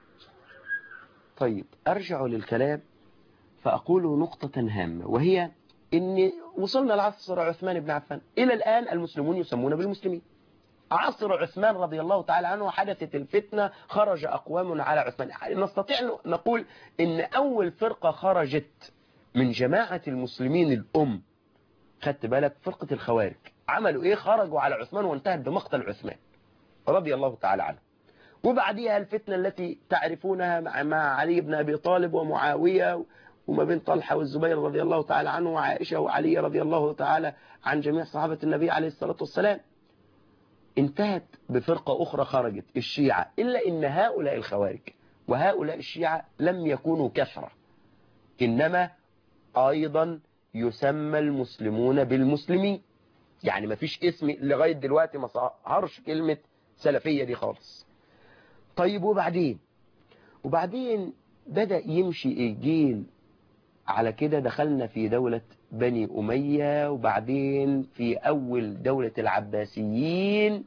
طيب أرجع للكلام فأقول نقطة هامة وهي إن وصلنا لعصر عثمان بن عفان إلى الآن المسلمون يسمون بالمسلمين عصر عثمان رضي الله تعالى عنه حدثت الفتنة خرج أقوام على عثمان نستطيع أن نقول إن أول فرقة خرجت من جماعة المسلمين الأم خدت بالك فرقة الخوارج عملوا إيه خرجوا على عثمان وانتهت بمقتل عثمان رضي الله تعالى عنه وبعديها الفتنة التي تعرفونها مع, مع علي بن أبي طالب ومعاوية وما بين طلحة والزبير رضي الله تعالى عنه وعائشة وعلي رضي الله تعالى عن جميع صحابة النبي عليه الصلاة والسلام انتهت بفرقة أخرى خرجت الشيعة إلا إن هؤلاء الخوارج وهؤلاء الشيعة لم يكونوا كثرة إنما أيضا يسمى المسلمون بالمسلمين يعني ما فيش اسم لغاية دلوقتي ما ظهرش كلمة سلفية دي خالص طيب وبعدين وبعدين بدأ يمشي الجيل على كده دخلنا في دولة بني أمية وبعدين في أول دولة العباسيين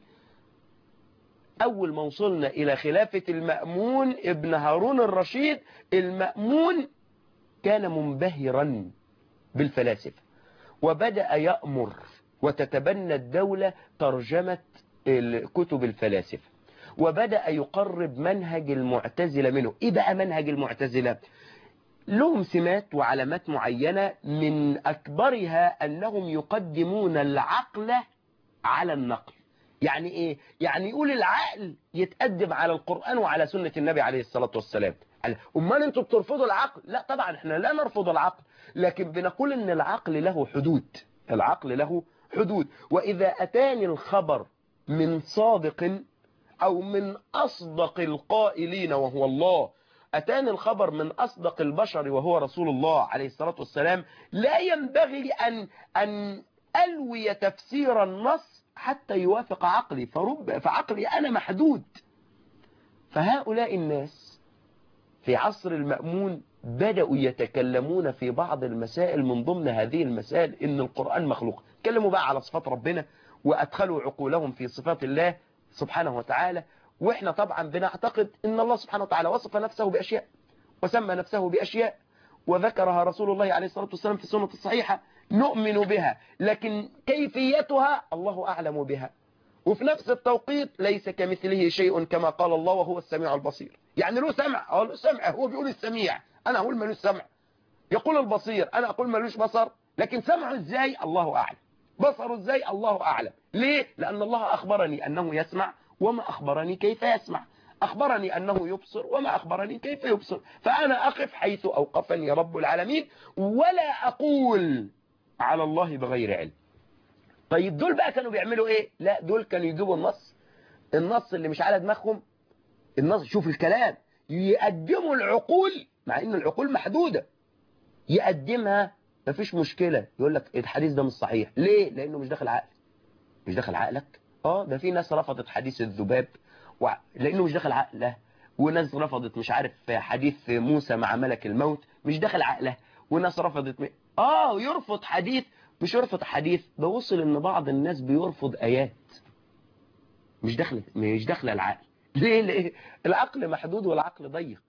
أول ما وصلنا إلى خلافة المأمون ابن هارون الرشيد المأمون كان منبهرا بالفلاسفة وبدأ يأمر وتتبنى الدولة ترجمة كتب الفلاسفة وبدأ يقرب منهج المعتزلة منه إيه بقى منهج المعتزلة لهم سمات وعلامات معينة من أكبرها أنهم يقدمون العقل على النقل يعني إيه؟ يعني يقول العقل يتقدم على القرآن وعلى سنة النبي عليه الصلاة والسلام أمال أنتوا بترفضوا العقل لا طبعا احنا لا نرفض العقل لكن بنقول أن العقل له حدود العقل له حدود وإذا أتاني الخبر من صادق أو من أصدق القائلين وهو الله أتاني الخبر من أصدق البشر وهو رسول الله عليه الصلاة والسلام لا ينبغي أن, أن ألوي تفسير النص حتى يوافق عقلي فرب فعقلي أنا محدود فهؤلاء الناس في عصر المأمون بدأوا يتكلمون في بعض المسائل من ضمن هذه المسائل إن القرآن مخلوق تكلموا بقى على صفات ربنا وأدخلوا عقولهم في صفات الله سبحانه وتعالى وإحنا طبعا بنعتقد إن الله سبحانه وتعالى وصف نفسه بأشياء وسمى نفسه بأشياء وذكرها رسول الله عليه الصلاة والسلام في السنة الصحيحة نؤمن بها لكن كيفيتها الله أعلم بها وفي نفس التوقيت ليس كمثله شيء كما قال الله وهو السميع البصير يعني له سمع هو له سمع هو بيقول السميع أنا أقول ملوش سمع يقول البصير أنا أقول ملوش بصر لكن سمعه إزاي الله أعلم بصره إزاي الله أعلم ليه لأن الله أخبرني أنه يسمع وما أخبرني كيف يسمع أخبرني أنه يبصر وما أخبرني كيف يبصر فأنا أقف حيث أوقفني رب العالمين ولا أقول على الله بغير علم طيب دول بقى كانوا بيعملوا إيه لا دول كانوا يجيبوا النص النص اللي مش على دماغهم النص شوف الكلام يقدموا العقول مع ان العقول محدودة يقدمها مفيش مشكلة يقول لك الحديث ده مش صحيح ليه لانه مش داخل عقل مش داخل عقلك اه ده في ناس رفضت حديث الذباب و... لانه مش داخل عقله وناس رفضت مش عارف حديث موسى مع ملك الموت مش داخل عقله وناس رفضت م... اه يرفض حديث مش يرفض حديث ده وصل ان بعض الناس بيرفض ايات مش داخله مش داخله العقل ليه ليه العقل محدود والعقل ضيق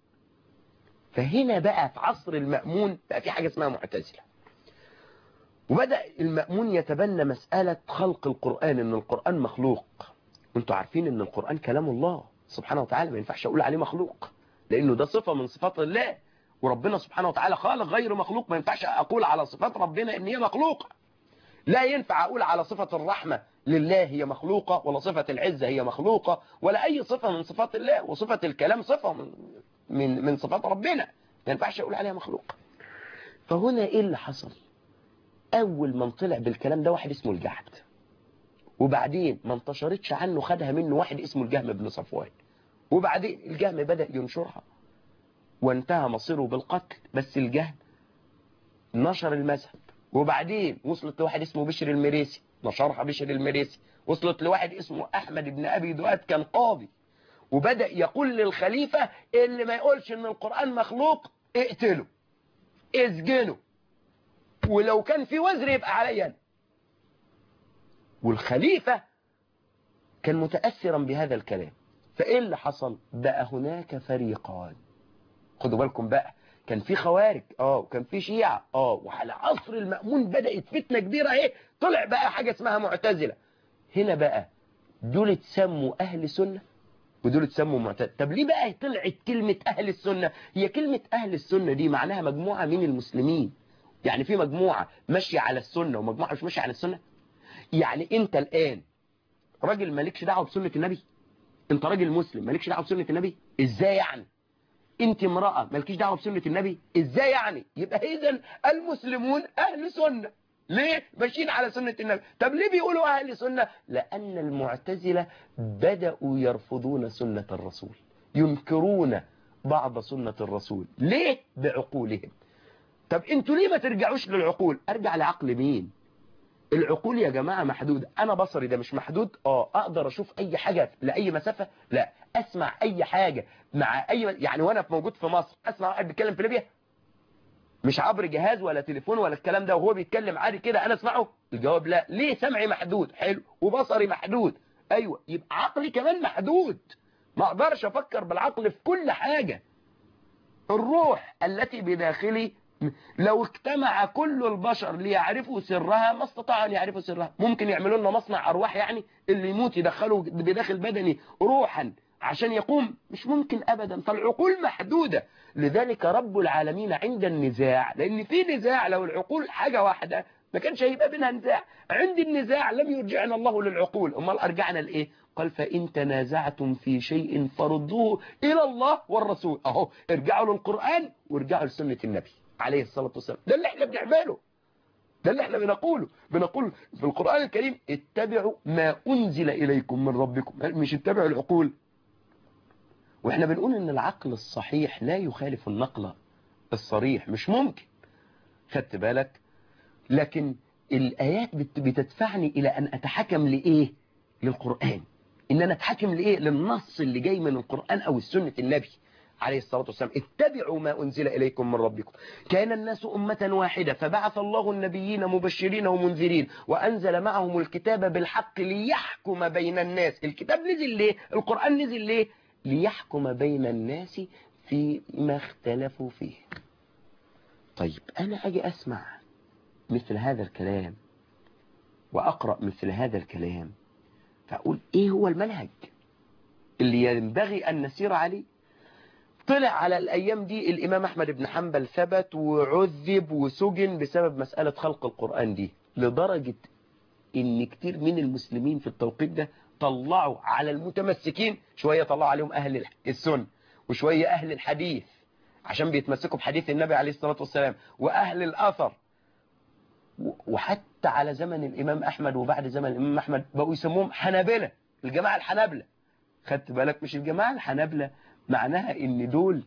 فهنا بقى في عصر المأمون بقى في حاجة اسمها معتزلة وبدأ المأمون يتبنى مسألة خلق القرآن ان القرآن مخلوق وانتوا عارفين ان القرآن كلام الله سبحانه وتعالى ما ينفعش اقول عليه مخلوق لانه ده صفة من صفات الله وربنا سبحانه وتعالى خالق غير مخلوق ما ينفعش اقول على صفات ربنا ان هي مخلوقة لا ينفع اقول على صفة الرحمة لله هي مخلوقة ولا صفة العزة هي مخلوقة ولا اي صفة من صفات الله وصفة الكلام صفة من من من صفات ربنا ما ينفعش اقول عليها مخلوق فهنا ايه اللي حصل اول من طلع بالكلام ده واحد اسمه الجحد وبعدين ما انتشرتش عنه خدها منه واحد اسمه الجهم بن صفوان وبعدين الجهم بدأ ينشرها وانتهى مصيره بالقتل بس الجهم نشر المذهب وبعدين وصلت لواحد اسمه بشر المريسي نشرها بشر المريسي وصلت لواحد اسمه احمد بن ابي دؤاد كان قاضي وبدأ يقول للخليفة اللي ما يقولش ان القرآن مخلوق اقتله اسجنه ولو كان في وزر يبقى عليا والخليفة كان متأثرا بهذا الكلام فايه اللي حصل بقى هناك فريقان خدوا بالكم بقى كان في خوارج اه وكان في شيعة اه وعلى عصر المأمون بدأت فتنة كبيرة ايه طلع بقى حاجة اسمها معتزلة هنا بقى دول اتسموا اهل سنة ودول اتسموا معتزلة طب ليه بقى طلعت كلمة اهل السنة هي كلمة اهل السنة دي معناها مجموعة من المسلمين يعني في مجموعة ماشية على السنة ومجموعة مش ماشية على السنة يعني انت الان راجل مالكش دعوة بسنة النبي انت راجل مسلم مالكش دعوة بسنة النبي ازاي يعني انت امرأة مالكيش دعوة بسنة النبي ازاي يعني يبقى اذا المسلمون اهل سنة ليه ماشيين على سنة النبي طب ليه بيقولوا اهل سنة لان المعتزلة بدأوا يرفضون سنة الرسول ينكرون بعض سنة الرسول ليه بعقولهم طب انتوا ليه ما ترجعوش للعقول ارجع لعقل مين العقول يا جماعة محدودة انا بصري ده مش محدود اه اقدر اشوف اي حاجة لاي مسافة لا اسمع اي حاجة مع اي يعني وانا موجود في مصر اسمع واحد بيتكلم في ليبيا مش عبر جهاز ولا تليفون ولا الكلام ده وهو بيتكلم عادي كده انا اسمعه الجواب لا ليه سمعي محدود حلو وبصري محدود ايوه يبقى عقلي كمان محدود ما اقدرش افكر بالعقل في كل حاجة الروح التي بداخلي لو اجتمع كل البشر ليعرفوا سرها ما استطاعوا ان يعرفوا سرها ممكن يعملوا لنا مصنع ارواح يعني اللي يموت يدخلوا بداخل بدني روحا عشان يقوم مش ممكن ابدا فالعقول محدودة لذلك رب العالمين عند النزاع لان في نزاع لو العقول حاجة واحدة ما كانش هيبقى بينها نزاع عند النزاع لم يرجعنا الله للعقول امال ارجعنا لايه قال فإن تنازعتم في شيء فردوه إلى الله والرسول أهو ارجعوا للقرآن وارجعوا لسنة النبي عليه الصلاة والسلام ده اللي احنا بنعمله ده اللي احنا بنقوله بنقول في القرآن الكريم اتبعوا ما أنزل إليكم من ربكم مش اتبعوا العقول واحنا بنقول ان العقل الصحيح لا يخالف النقل الصريح مش ممكن خدت بالك لكن الآيات بتدفعني إلى أن أتحكم لإيه للقرآن إن أنا أتحكم لإيه للنص اللي جاي من القرآن أو السنة النبي عليه الصلاة والسلام اتبعوا ما أنزل إليكم من ربكم كان الناس أمة واحدة فبعث الله النبيين مبشرين ومنذرين وأنزل معهم الكتاب بالحق ليحكم بين الناس الكتاب نزل ليه القرآن نزل ليه ليحكم بين الناس فيما اختلفوا فيه طيب أنا أجي أسمع مثل هذا الكلام وأقرأ مثل هذا الكلام فأقول إيه هو المنهج اللي ينبغي أن نسير عليه طلع على الأيام دي الإمام أحمد بن حنبل ثبت وعذب وسجن بسبب مسألة خلق القرآن دي لدرجة إن كتير من المسلمين في التوقيت ده طلعوا على المتمسكين شوية طلعوا عليهم أهل السنة وشوية أهل الحديث عشان بيتمسكوا بحديث النبي عليه الصلاة والسلام وأهل الأثر وحتى على زمن الإمام أحمد وبعد زمن الإمام أحمد بقوا يسموهم حنابلة الجماعة الحنابلة خدت بالك مش الجماعة الحنابلة معناها ان دول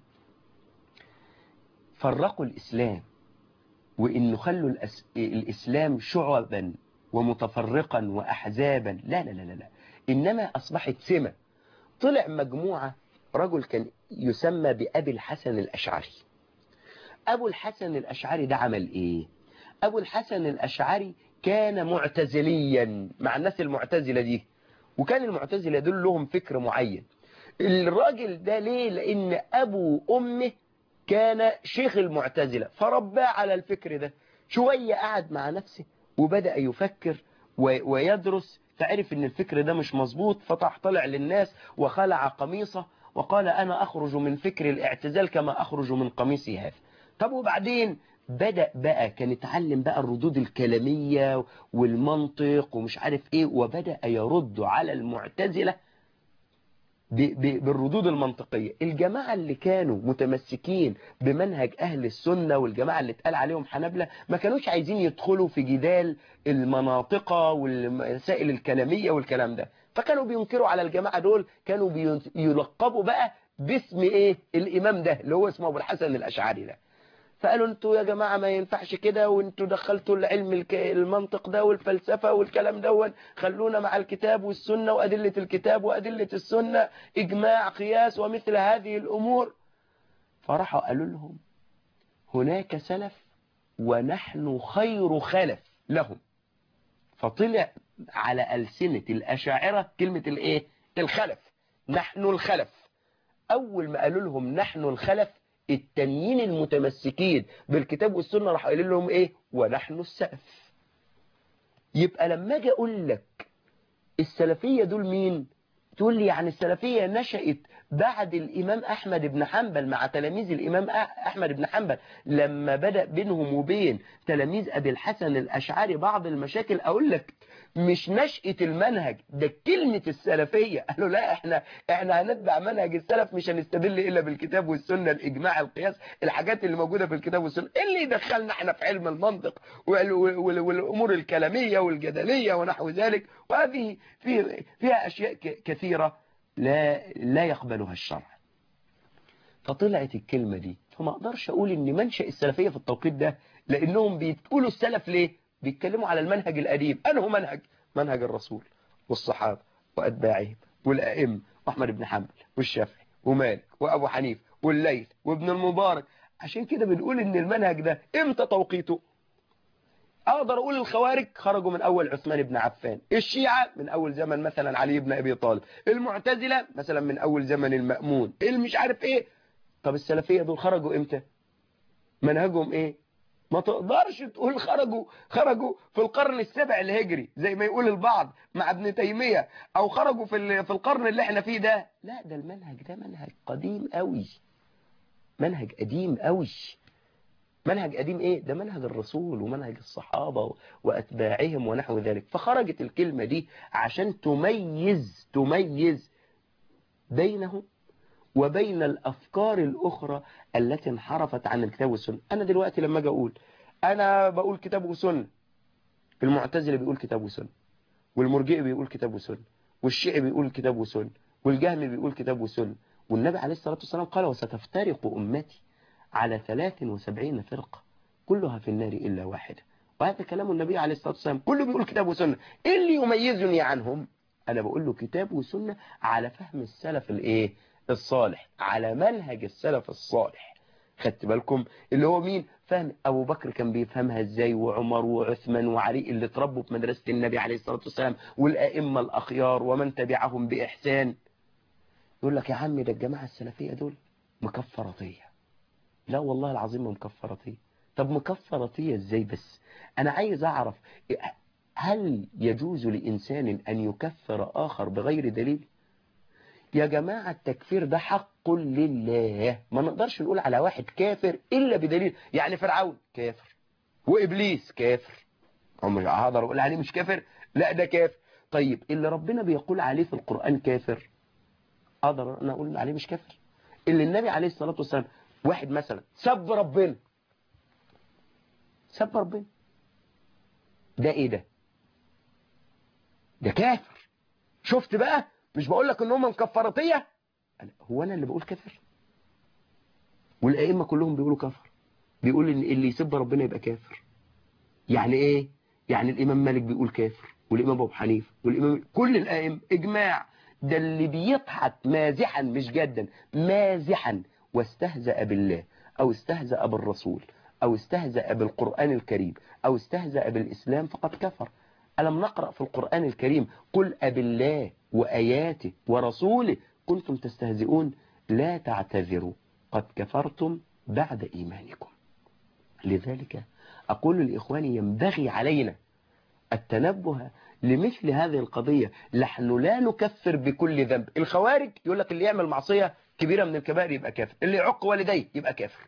فرقوا الإسلام وإنه خلوا الأس... الإسلام شعبا ومتفرقا وأحزابا لا لا لا لا إنما أصبحت سمة طلع مجموعة رجل كان يسمى بأبي الحسن الأشعري أبو الحسن الأشعري ده عمل إيه أبو الحسن الأشعري كان معتزليا مع الناس المعتزلة دي وكان المعتزلة دول لهم فكر معين الراجل ده ليه لأن أبو أمه كان شيخ المعتزلة فرباه على الفكر ده شوية قعد مع نفسه وبدأ يفكر ويدرس تعرف ان الفكر ده مش مظبوط فطح طلع للناس وخلع قميصه وقال أنا أخرج من فكر الاعتزال كما أخرج من قميصي هذا طب وبعدين بدأ بقى كان يتعلم بقى الردود الكلامية والمنطق ومش عارف ايه وبدأ يرد على المعتزلة بالردود المنطقية الجماعة اللي كانوا متمسكين بمنهج أهل السنة والجماعة اللي اتقال عليهم حنبلة ما كانوش عايزين يدخلوا في جدال المناطقة والمسائل الكلامية والكلام ده فكانوا بينكروا على الجماعة دول كانوا بيلقبوا بقى باسم ايه الإمام ده اللي هو اسمه أبو الحسن الأشعري ده فقالوا انتوا يا جماعة ما ينفعش كده وانتوا دخلتوا العلم المنطق ده والفلسفة والكلام دون خلونا مع الكتاب والسنة وأدلة الكتاب وأدلة السنة إجماع قياس ومثل هذه الأمور فراحوا قالوا لهم هناك سلف ونحن خير خلف لهم فطلع على ألسنة الأشاعرة كلمة الإيه الخلف نحن الخلف أول ما قالوا لهم نحن الخلف التانيين المتمسكين بالكتاب والسنة راح قايلين لهم ايه ونحن السلف يبقى لما اجي اقول لك السلفية دول مين تقول لي يعني السلفية نشأت بعد الإمام أحمد بن حنبل مع تلاميذ الإمام أحمد بن حنبل لما بدأ بينهم وبين تلاميذ أبي الحسن الأشعري بعض المشاكل أقول لك مش نشأة المنهج ده كلمة السلفية قالوا لا احنا احنا هنتبع منهج السلف مش هنستدل إلا بالكتاب والسنة الإجماع القياس الحاجات اللي موجودة في الكتاب والسنة اللي يدخلنا احنا في علم المنطق والأمور الكلامية والجدلية ونحو ذلك وهذه في فيها أشياء كثيرة لا لا يقبلها الشرع فطلعت الكلمة دي فما اقدرش اقول ان منشأ السلفية في التوقيت ده لانهم بيقولوا السلف ليه بيتكلموا على المنهج القديم انه منهج منهج الرسول والصحابة واتباعهم والائمه واحمد بن حنبل والشافعي ومالك وابو حنيفه والليث وابن المبارك عشان كده بنقول ان المنهج ده امتى توقيته اقدر اقول الخوارج خرجوا من اول عثمان بن عفان الشيعة من اول زمن مثلا علي بن ابي طالب المعتزلة مثلا من اول زمن المأمون مش عارف ايه طب السلفية دول خرجوا امتى منهجهم ايه ما تقدرش تقول خرجوا خرجوا في القرن السابع الهجري زي ما يقول البعض مع ابن تيمية او خرجوا في في القرن اللي احنا فيه ده لا ده المنهج ده منهج قديم قوي منهج قديم قوي منهج قديم ايه ده منهج الرسول ومنهج الصحابة واتباعهم ونحو ذلك فخرجت الكلمة دي عشان تميز تميز بينه وبين الافكار الاخرى التي انحرفت عن الكتاب والسنة انا دلوقتي لما اجي اقول انا بقول كتاب وسنة المعتزله بيقول كتاب وسنة والمرجئي بيقول كتاب وسنة والشيعي بيقول كتاب وسنة والجهمي بيقول كتاب وسنة والنبي عليه الصلاة والسلام قال وستفترق أمتي على 73 فرقة كلها في النار إلا واحدة وهذا كلام النبي عليه الصلاة والسلام كله بيقول كتاب وسنة إيه اللي يميزني عنهم أنا بقول له كتاب وسنة على فهم السلف الإيه الصالح على منهج السلف الصالح خدت بالكم اللي هو مين فهم أبو بكر كان بيفهمها إزاي وعمر وعثمان وعلي اللي تربوا في مدرسة النبي عليه الصلاة والسلام والأئمة الأخيار ومن تبعهم بإحسان يقول لك يا عمي ده الجماعة السلفية دول مكفرطية لا والله العظيم مكفرطية طب مكفرطية ازاي بس انا عايز اعرف هل يجوز لإنسان أن يكفر آخر بغير دليل يا جماعة التكفير ده حق لله ما نقدرش نقول على واحد كافر إلا بدليل يعني فرعون كافر وإبليس كافر مش هقدر أقول عليه مش كافر لا ده كافر طيب اللي ربنا بيقول عليه في القرآن كافر اقدر انا اقول عليه مش كافر اللي النبي عليه الصلاة والسلام واحد مثلا سب ربنا سب ربنا ده ايه ده ده كافر شفت بقى مش بقول لك ان هم مكفرطيه هو انا اللي بقول كافر والائمه كلهم بيقولوا كفر بيقول ان اللي يسب ربنا يبقى كافر يعني ايه يعني الامام مالك بيقول كافر والامام ابو حنيفه والامام كل الائمه اجماع ده اللي بيضحك مازحا مش جدا مازحا واستهزأ بالله او استهزأ بالرسول او استهزأ بالقرآن الكريم او استهزأ بالاسلام فقد كفر ألم نقرأ في القرآن الكريم قل أبالله وآياته ورسوله كنتم تستهزئون لا تعتذروا قد كفرتم بعد إيمانكم لذلك أقول لإخواني ينبغي علينا التنبه لمثل هذه القضية نحن لا نكفر بكل ذنب الخوارج يقول لك اللي يعمل معصية كبيرة من الكبائر يبقى كافر اللي يعق والديه يبقى كافر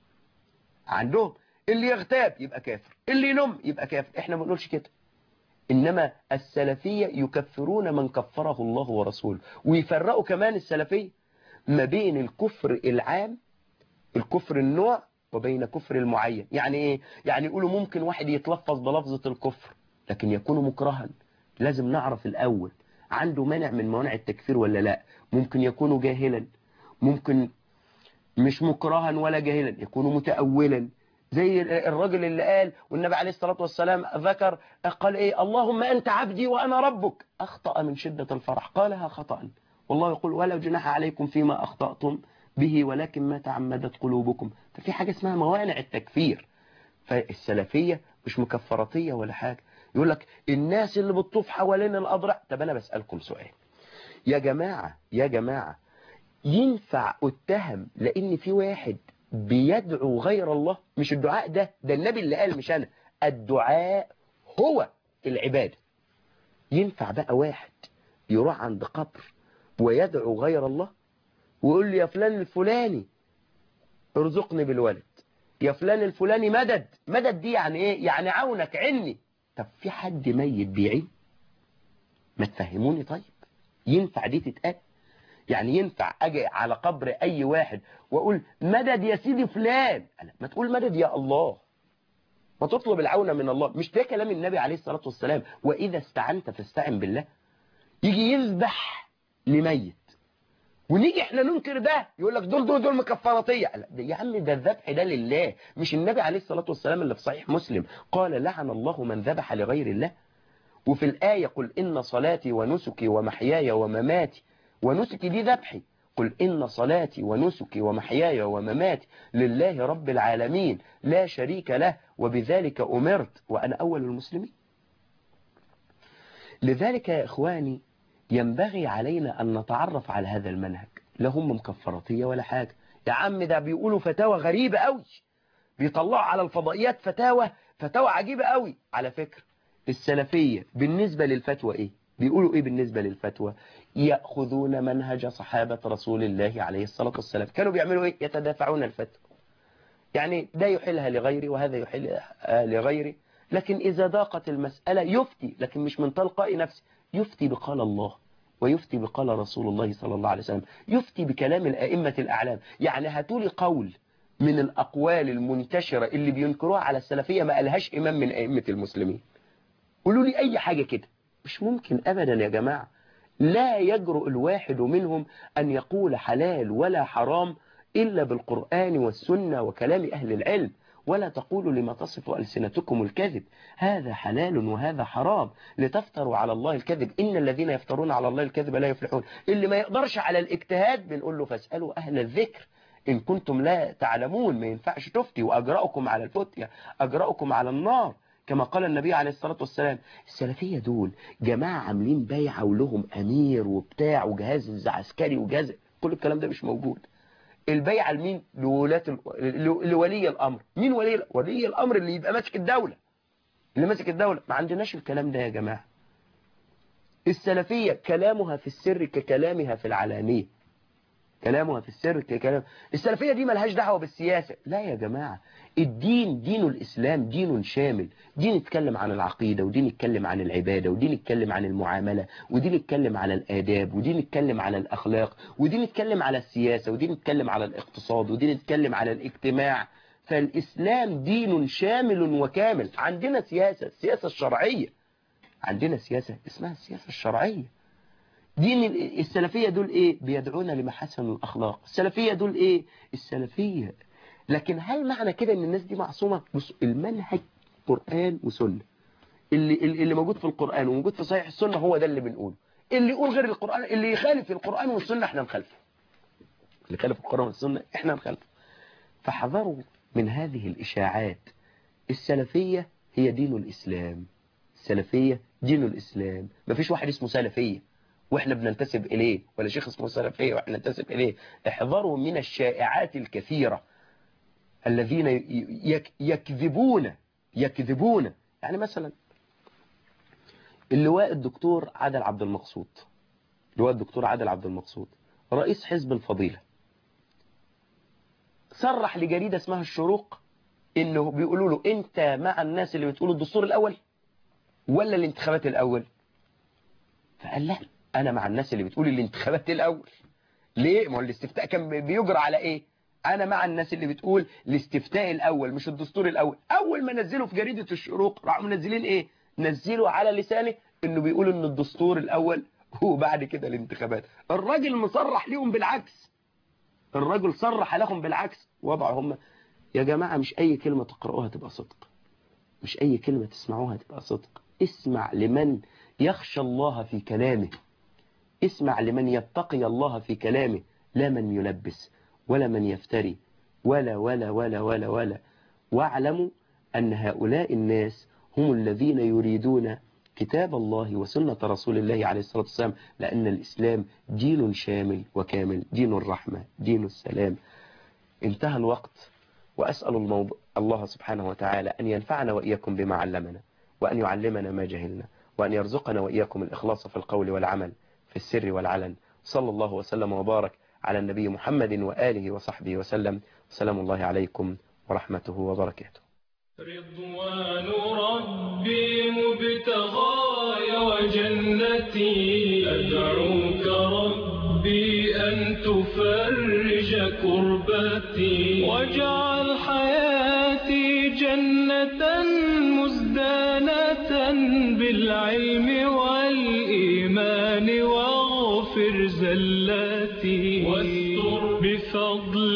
عندهم اللي يغتاب يبقى كافر اللي ينم يبقى كافر احنا ما بنقولش كده إنما السلفية يكفرون من كفره الله ورسوله ويفرقوا كمان السلفية ما بين الكفر العام الكفر النوع وبين كفر المعين يعني إيه؟ يعني يقولوا ممكن واحد يتلفظ بلفظة الكفر لكن يكون مكرها لازم نعرف الأول عنده مانع من موانع التكفير ولا لا ممكن يكون جاهلا ممكن مش مكرها ولا جاهلا يكون متأولا زي الرجل اللي قال والنبي عليه الصلاة والسلام ذكر قال ايه اللهم أنت عبدي وأنا ربك أخطأ من شدة الفرح قالها خطأ والله يقول ولا جناح عليكم فيما أخطأتم به ولكن ما تعمدت قلوبكم ففي حاجة اسمها موانع التكفير فالسلفية مش مكفراتية ولا حاجة يقول لك الناس اللي بتطوف حوالين الأضرع طب أنا بسألكم سؤال يا جماعة يا جماعة ينفع اتهم لأن في واحد بيدعو غير الله مش الدعاء ده ده النبي اللي قال مش أنا الدعاء هو العبادة ينفع بقى واحد يروح عند قبر ويدعو غير الله ويقول لي يا فلان الفلاني ارزقني بالولد يا فلان الفلاني مدد مدد دي يعني ايه يعني عونك عني طب في حد ميت بيعين ما تفهموني طيب ينفع دي تتقال يعني ينفع اجي على قبر اي واحد واقول مدد يا سيدي فلان ما تقول مدد يا الله ما تطلب العون من الله مش ده كلام النبي عليه الصلاة والسلام واذا استعنت فاستعن بالله يجي يذبح لميت ونيجي احنا ننكر ده يقول لك دول دول دول مكفراتيه لا ده يا عم ده الذبح ده لله مش النبي عليه الصلاة والسلام اللي في صحيح مسلم قال لعن الله من ذبح لغير الله وفي الآية قل إن صلاتي ونسكي ومحياي ومماتي ونسكي دي ذبحي قل إن صلاتي ونسكي ومحياي ومماتي لله رب العالمين لا شريك له وبذلك أمرت وأنا أول المسلمين لذلك يا إخواني ينبغي علينا أن نتعرف على هذا المنهج لا هم مكفراتية ولا حاجة يا عم ده بيقولوا فتاوى غريبة قوي بيطلعوا على الفضائيات فتاوى فتاوى عجيبة قوي على فكرة السلفية بالنسبة للفتوى إيه بيقولوا إيه بالنسبة للفتوى يأخذون منهج صحابة رسول الله عليه الصلاة والسلام كانوا بيعملوا إيه يتدافعون الفتوى يعني ده يحلها لغيري وهذا يحلها لغيري لكن إذا ضاقت المسألة يفتي لكن مش من تلقاء نفسه يفتي بقال الله ويفتي بقال رسول الله صلى الله عليه وسلم يفتي بكلام الأئمة الأعلام يعني هاتولي قول من الأقوال المنتشرة اللي بينكروها على السلفية ما قالهاش إمام من أئمة المسلمين قولوا لي أي حاجة كده مش ممكن أبدا يا جماعة لا يجرؤ الواحد منهم أن يقول حلال ولا حرام إلا بالقرآن والسنة وكلام أهل العلم ولا تقولوا لما تصف ألسنتكم الكذب هذا حلال وهذا حرام لتفتروا على الله الكذب إن الذين يفترون على الله الكذب لا يفلحون اللي ما يقدرش على الاجتهاد بنقول له فاسألوا أهل الذكر إن كنتم لا تعلمون ما ينفعش تفتي وأجرأكم على الفتية أجرأكم على النار كما قال النبي عليه الصلاة والسلام السلفية دول جماعة عاملين بيعة ولهم أمير وبتاع وجهاز عسكري وجهاز كل الكلام ده مش موجود البيعة لمين لولاة ال... لولي الأمر مين ولي ولي الأمر اللي يبقى ماسك الدولة اللي ماسك الدولة ما عندناش الكلام ده يا جماعة السلفية كلامها في السر ككلامها في العلانية كلامها في السر كلام السلفية دي ملهاش دعوة بالسياسة لا يا جماعة الدين دين الإسلام دين شامل دين يتكلم عن العقيدة ودين يتكلم عن العبادة ودين يتكلم عن المعاملة ودين يتكلم على الآداب ودين يتكلم على الأخلاق ودين يتكلم على السياسة ودين يتكلم على الاقتصاد ودين يتكلم على الاجتماع فالإسلام دين شامل وكامل عندنا سياسة السياسة الشرعية عندنا سياسة اسمها السياسة الشرعية دين ال- السلفية دول ايه بيدعونا لمحاسن الأخلاق السلفية دول ايه السلفية لكن هل معنى كده ان الناس دي معصومة بص المنهج قرآن وسنة اللي, اللي موجود في القرآن وموجود في صحيح السنة هو ده اللي بنقوله اللي يقول غير القرآن اللي يخالف القرآن والسنة احنا نخالفه اللي خالف القرآن والسنة احنا نخالفه فحذروا من هذه الإشاعات السلفية هي دين الإسلام السلفية دين الإسلام مفيش واحد اسمه سلفية واحنا بننتسب إليه ولا شيخ اسمه سلفية واحنا ننتسب إليه احذروا من الشائعات الكثيرة الذين يك يكذبون يكذبون يعني مثلا اللواء الدكتور عادل عبد المقصود اللواء الدكتور عادل عبد المقصود رئيس حزب الفضيلة صرح لجريدة اسمها الشروق انه بيقولوا له انت مع الناس اللي بتقولوا الدستور الاول ولا الانتخابات الاول فقال لا انا مع الناس اللي بتقول الانتخابات الاول ليه ما هو الاستفتاء كان بيجرى على ايه انا مع الناس اللي بتقول الاستفتاء الاول مش الدستور الاول اول ما نزلوا في جريدة الشروق راحوا منزلين ايه نزلوا على لسانه انه بيقول ان الدستور الاول وبعد كده الانتخابات الراجل مصرح ليهم بالعكس الراجل صرح لهم بالعكس وضعوا هم يا جماعة مش اي كلمة تقرأوها تبقى صدق مش اي كلمة تسمعوها تبقى صدق اسمع لمن يخشى الله في كلامه اسمع لمن يتقي الله في كلامه لا من يلبس ولا من يفتري ولا ولا ولا ولا ولا واعلموا أن هؤلاء الناس هم الذين يريدون كتاب الله وسنة رسول الله عليه الصلاة والسلام لأن الإسلام دين شامل وكامل دين الرحمة دين السلام انتهى الوقت وأسأل الموضوع الله سبحانه وتعالى أن ينفعنا وإياكم بما علمنا وأن يعلمنا ما جهلنا وأن يرزقنا وإياكم الإخلاص في القول والعمل في السر والعلن صلى الله وسلم وبارك على النبي محمد وآله وصحبه وسلم سلام الله عليكم ورحمته وبركاته رضوان ربي مبتغاي وجنتي أدعوك ربي أن تفرج كربتي واجعل حياتي جنة مزدانة بالعلم والإيمان واغفر زلاتي واستر بفضل